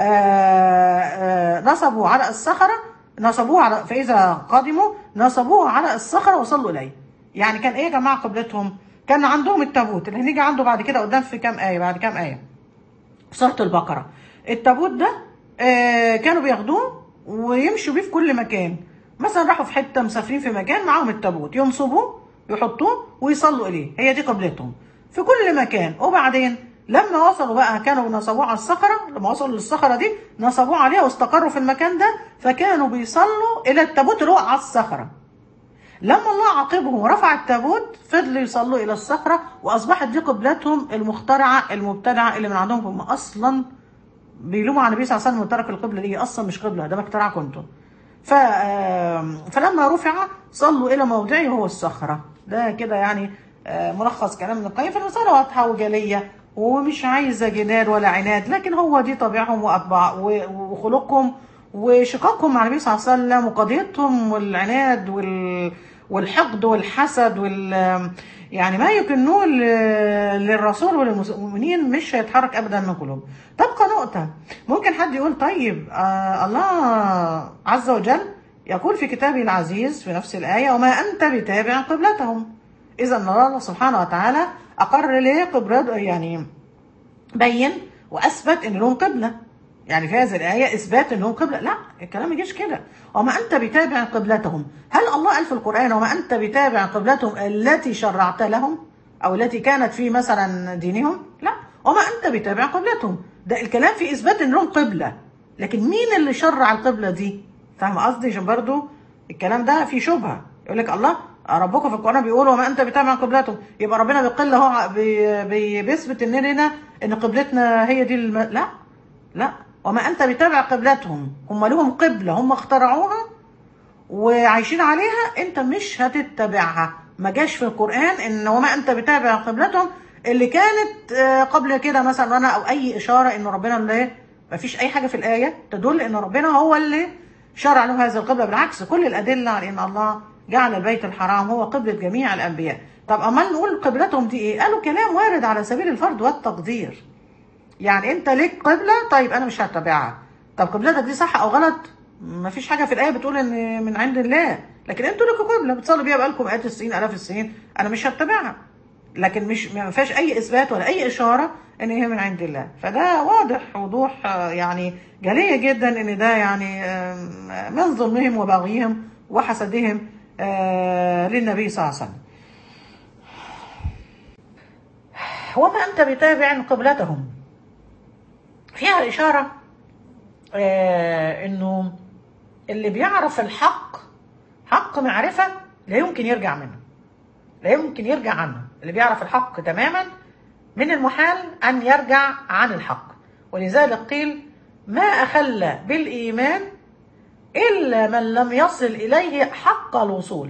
آه، آه، نصبوا على الصخرة نصبوه على فإذا قدموا نصبوه على الصخرة وصلوا إليه يعني كان إيه يا جماعة قبلتهم كان عندهم التابوت اللي هنيجي عنده بعد كده قدام في كام آية بعد كام آية سورة البقرة التابوت ده آه، كانوا بياخدوه ويمشوا بيه في كل مكان مثلا راحوا في حتة مسافرين في مكان معاهم التابوت ينصبوه يحطوه ويصلوا إليه هي دي قبلتهم في كل مكان وبعدين لما وصلوا بقى كانوا نصبوه على الصخرة لما وصلوا للصخرة دي نصبوه عليها واستقروا في المكان ده فكانوا بيصلوا إلى التابوت اللي هو على الصخرة لما الله عاقبهم ورفع التابوت فضلوا يصلوا الى الصخره واصبحت دي قبلتهم المخترعه المبتدعه اللي من عندهم هم اصلا بيلوموا على النبي صلى الله عليه وسلم وترك القبله دي اصلا مش قبله ده اختراعكم انتم ف آم، فلما رفع صلوا الى موضعه وهو الصخره ده كده يعني آه، ملخص كلام ابن القيم فالمساله واضحه وجليه ومش عايزه جدال ولا عناد لكن هو دي طبيعهم واطباع و- وخلقهم وشقاقهم مع النبي صلى الله عليه وسلم وقضيتهم والعناد وال والحقد والحسد وال يعني ما يكنوه ل- للرسول وللمؤمنين مش هيتحرك ابدا من قلوبهم. تبقى نقطه ممكن حد يقول طيب آه الله عز وجل يقول في كتابه العزيز في نفس الايه وما انت بتابع قبلتهم. اذا الله سبحانه وتعالى اقر ليه قبلة يعني بين واثبت ان لهم قبله يعني في هذه الايه اثبات ان لهم قبله لا الكلام ما يجيش كده وما انت بتابع قبلتهم هل الله قال في القران وما انت بتابع قبلتهم التي شرعت لهم او التي كانت في مثلا دينهم لا وما انت بتابع قبلتهم ده الكلام في اثبات ان لهم قبله لكن مين اللي شرع القبله دي فاهم قصدي عشان برضو الكلام ده فيه شبهه يقول لك الله ربكم في القران بيقول وما انت بتابع قبلتهم يبقى ربنا بيقل اهو بي- بي- بيثبت اننا ان قبلتنا هي دي الم... لا لا وما انت بتابع قبلتهم هم لهم قبله هم اخترعوها وعايشين عليها انت مش هتتبعها ما جاش في القران ان وما انت بتابع قبلتهم اللي كانت آه، قبل كده مثلا وانا او اي اشاره ان ربنا اللي ما فيش اي حاجه في الايه تدل ان ربنا هو اللي شرع له هذه القبله بالعكس كل الادله على ان الله جعل البيت الحرام هو قبله جميع الانبياء طب امال نقول قبلتهم دي ايه قالوا كلام وارد على سبيل الفرض والتقدير يعني انت ليك قبله طيب انا مش هتبعها طب قبلتك دي صح او غلط ما فيش حاجه في الايه بتقول ان من عند الله لكن انتوا لكم قبله بتصلوا بيها بقالكم مئات السنين الاف السنين انا مش هتبعها لكن مش ما فيهاش اي اثبات ولا اي اشاره ان هي من عند الله فده واضح وضوح آه، يعني جلي جدا ان ده يعني آه، من ظلمهم وبغيهم وحسدهم آه، للنبي صلى الله عليه وسلم وما انت بتابع قبلتهم فيها اشاره آه، انه اللي بيعرف الحق حق معرفه لا يمكن يرجع منه لا يمكن يرجع عنه اللي بيعرف الحق تماما من المحال أن يرجع عن الحق ولذلك قيل ما أخل بالإيمان إلا من لم يصل إليه حق الوصول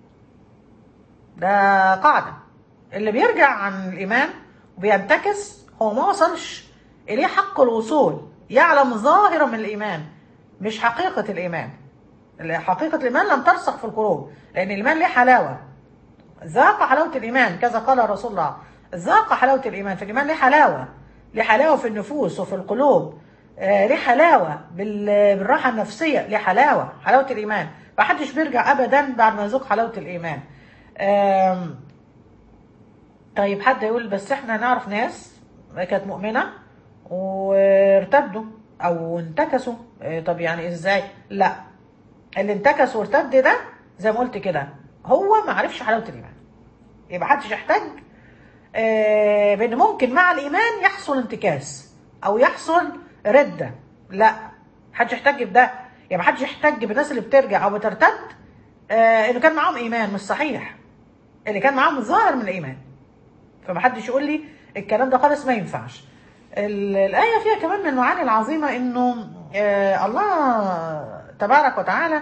ده قاعدة اللي بيرجع عن الإيمان وبينتكس هو ما وصلش إليه حق الوصول يعلم ظاهرا من الإيمان مش حقيقة الإيمان حقيقة الإيمان لم ترسخ في القلوب لأن الإيمان ليه حلاوة ذاق حلاوة الإيمان كذا قال رسول الله ذاق حلاوة الإيمان في الإيمان ليه حلاوة ليه حلاوة في النفوس وفي القلوب آه، ليه حلاوة بال- بالراحة النفسية ليه حلاوة حلاوة الإيمان محدش بيرجع أبدا بعد ما يذوق حلاوة الإيمان آم، طيب حد يقول بس احنا نعرف ناس كانت مؤمنة وارتدوا أو انتكسوا آه، طب يعني ازاي لا اللي انتكس وارتد ده زي ما قلت كده هو ما عرفش حلاوه الايمان يبقى محدش يحتاج آه، بان ممكن مع الايمان يحصل انتكاس او يحصل رده لا محدش يحتاج بده يعني محدش يحتاج بالناس اللي بترجع او بترتد آه، انه كان معاهم ايمان مش صحيح اللي كان معاهم ظاهر من الايمان فمحدش يقول لي الكلام ده خالص ما ينفعش ال- الآية فيها كمان من المعاني العظيمة إنه آه الله تبارك وتعالى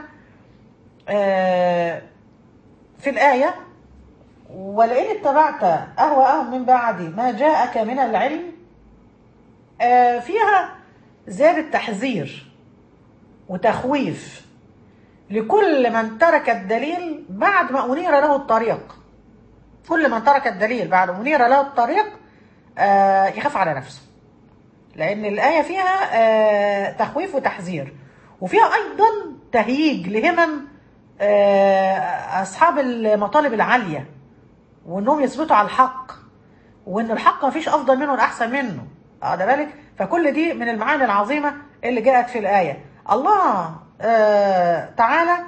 آه في الآية ولئن اتبعت أهواءهم من بعد ما جاءك من العلم آه فيها زيادة تحذير وتخويف لكل من ترك الدليل بعد ما أنير له الطريق كل من ترك الدليل بعد ما أنير له الطريق آه يخاف على نفسه لأن الآية فيها آه تخويف وتحذير وفيها أيضا تهييج لهمم آه أصحاب المطالب العالية وإنهم يثبتوا على الحق وإن الحق ما فيش أفضل منه ولا أحسن منه واخد بالك فكل دي من المعاني العظيمة اللي جاءت في الآية الله آه تعالى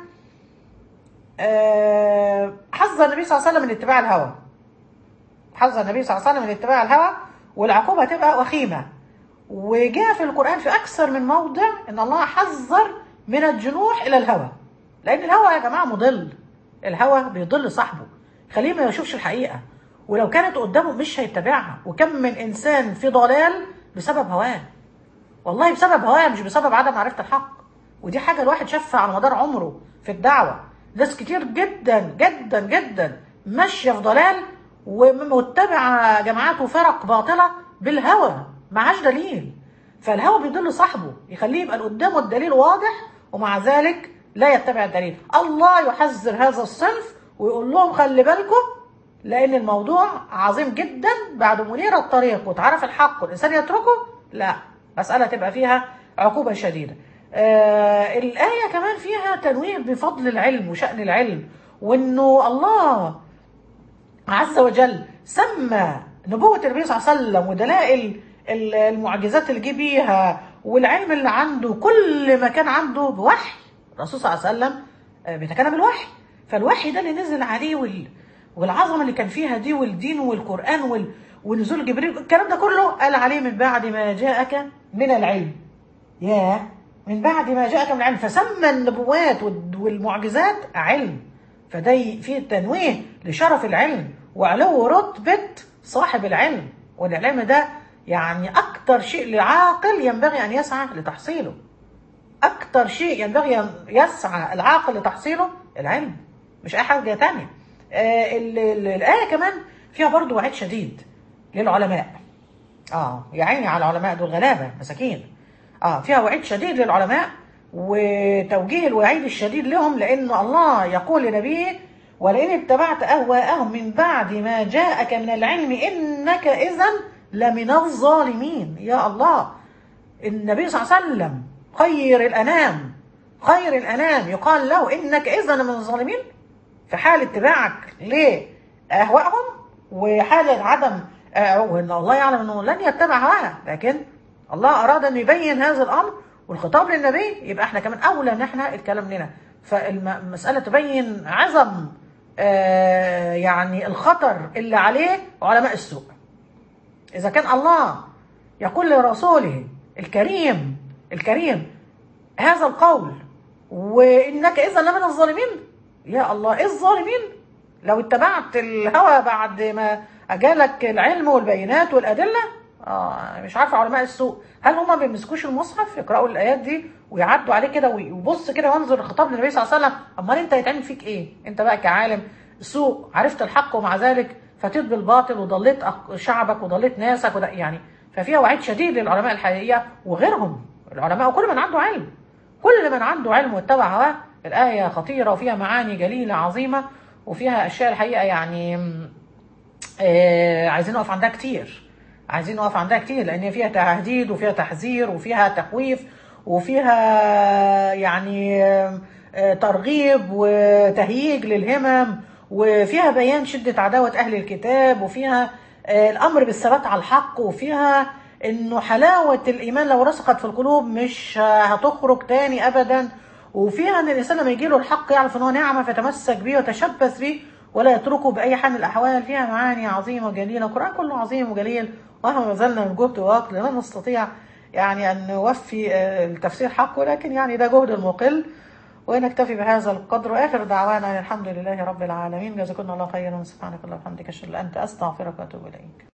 آه حذر النبي صلى الله عليه وسلم من اتباع الهوى حذر النبي صلى الله عليه وسلم من اتباع الهوى والعقوبة تبقى وخيمة وجاء في القرآن في أكثر من موضع إن الله حذر من الجنوح إلى الهوى لأن الهوى يا جماعة مضل الهوى بيضل صاحبه خليه ما يشوفش الحقيقة ولو كانت قدامه مش هيتبعها وكم من إنسان في ضلال بسبب هواه والله بسبب هواه مش بسبب عدم معرفة الحق ودي حاجة الواحد شافها على مدار عمره في الدعوة ناس كتير جدا جدا جدا ماشية في ضلال ومتبعة جماعات وفرق باطلة بالهوى معاش دليل فالهوى بيضل صاحبه يخليه يبقى قدامه الدليل واضح ومع ذلك لا يتبع الدليل الله يحذر هذا الصنف ويقول لهم خلي بالكم لان الموضوع عظيم جدا بعد منير الطريق وتعرف الحق والانسان يتركه لا مساله تبقى فيها عقوبه شديده آه الايه كمان فيها تنويه بفضل العلم وشان العلم وانه الله عز وجل سمى نبوة النبي صلى الله عليه وسلم ودلائل ال- المعجزات اللي جه بيها والعلم اللي عنده كل ما كان عنده بوحي الرسول صلى الله عليه وسلم آه، بيتكلم بالوحي فالوحي ده اللي نزل عليه وال... والعظمه اللي كان فيها دي والدين والقران وال... ونزول جبريل الكلام ده كله قال عليه من بعد ما جاءك من العلم ياه من بعد ما جاءك من العلم فسمى النبوات وال- والمعجزات علم فده ي- فيه تنويه لشرف العلم وعلو رتبة صاحب العلم والعلم ده يعني أكتر شيء لعاقل ينبغي أن يسعى لتحصيله أكتر شيء ينبغي أن يسعى العاقل لتحصيله العلم مش أي حاجة تانية آه ال- ال- الآية كمان فيها برضو وعيد شديد للعلماء اه يا عيني على العلماء دول غلابه مساكين اه فيها وعيد شديد للعلماء وتوجيه الوعيد الشديد لهم لان الله يقول لنبيه ولئن اتبعت اهواءهم من بعد ما جاءك من العلم انك اذا لمن الظالمين يا الله النبي صلى الله عليه وسلم خير الانام خير الانام يقال له انك اذا من الظالمين في حال اتباعك لاهوائهم وحال عدم آه، وان الله يعلم انه لن يتبع هواها لكن الله اراد ان يبين هذا الامر والخطاب للنبي يبقى احنا كمان اولى ان احنا الكلام لنا فالمساله تبين عظم آه، يعني الخطر اللي عليه علماء السوء إذا كان الله يقول لرسوله الكريم الكريم هذا القول وإنك إذا لمن الظالمين يا الله إيه الظالمين لو اتبعت الهوى بعد ما أجالك العلم والبينات والأدلة آه مش عارفة علماء السوء هل هما ما بيمسكوش المصحف يقرأوا الآيات دي ويعدوا عليه كده ويبص كده وينظر الخطاب للنبي صلى الله عليه وسلم أمال أنت هيتعمل فيك إيه؟ أنت بقى كعالم سوء عرفت الحق ومع ذلك فتيت بالباطل وضليت أق- شعبك وضليت ناسك وده يعني ففيها وعيد شديد للعلماء الحقيقية وغيرهم العلماء وكل من عنده علم كل من عنده علم واتبع هواه الآية خطيرة وفيها معاني جليلة عظيمة وفيها أشياء الحقيقة يعني م، آه عايزين نقف عندها كتير عايزين نقف عندها كتير لأن هي فيها تهديد وفيها تحذير وفيها تخويف وفيها يعني آه، آه، ترغيب وتهييج للهمم وفيها بيان شدة عداوة أهل الكتاب وفيها آه، الأمر بالثبات على الحق وفيها إنه حلاوة الإيمان لو رسخت في القلوب مش آه، هتخرج تاني أبدا وفيها ان الانسان لما يجي له الحق يعرف ان هو نعمه فيتمسك بيه ويتشبث بيه ولا يتركه باي حال من الاحوال فيها معاني عظيمه وجليله القران كله عظيم وجليل ومهما ما زلنا من جهد ووقت لا نستطيع يعني ان نوفي آه، التفسير حقه لكن يعني ده جهد المقل ونكتفي بهذا القدر واخر دعوانا أن الحمد لله رب العالمين جزاكم الله خيرا سبحانك اللهم وبحمدك اشهد ان لا اله الا انت استغفرك واتوب اليك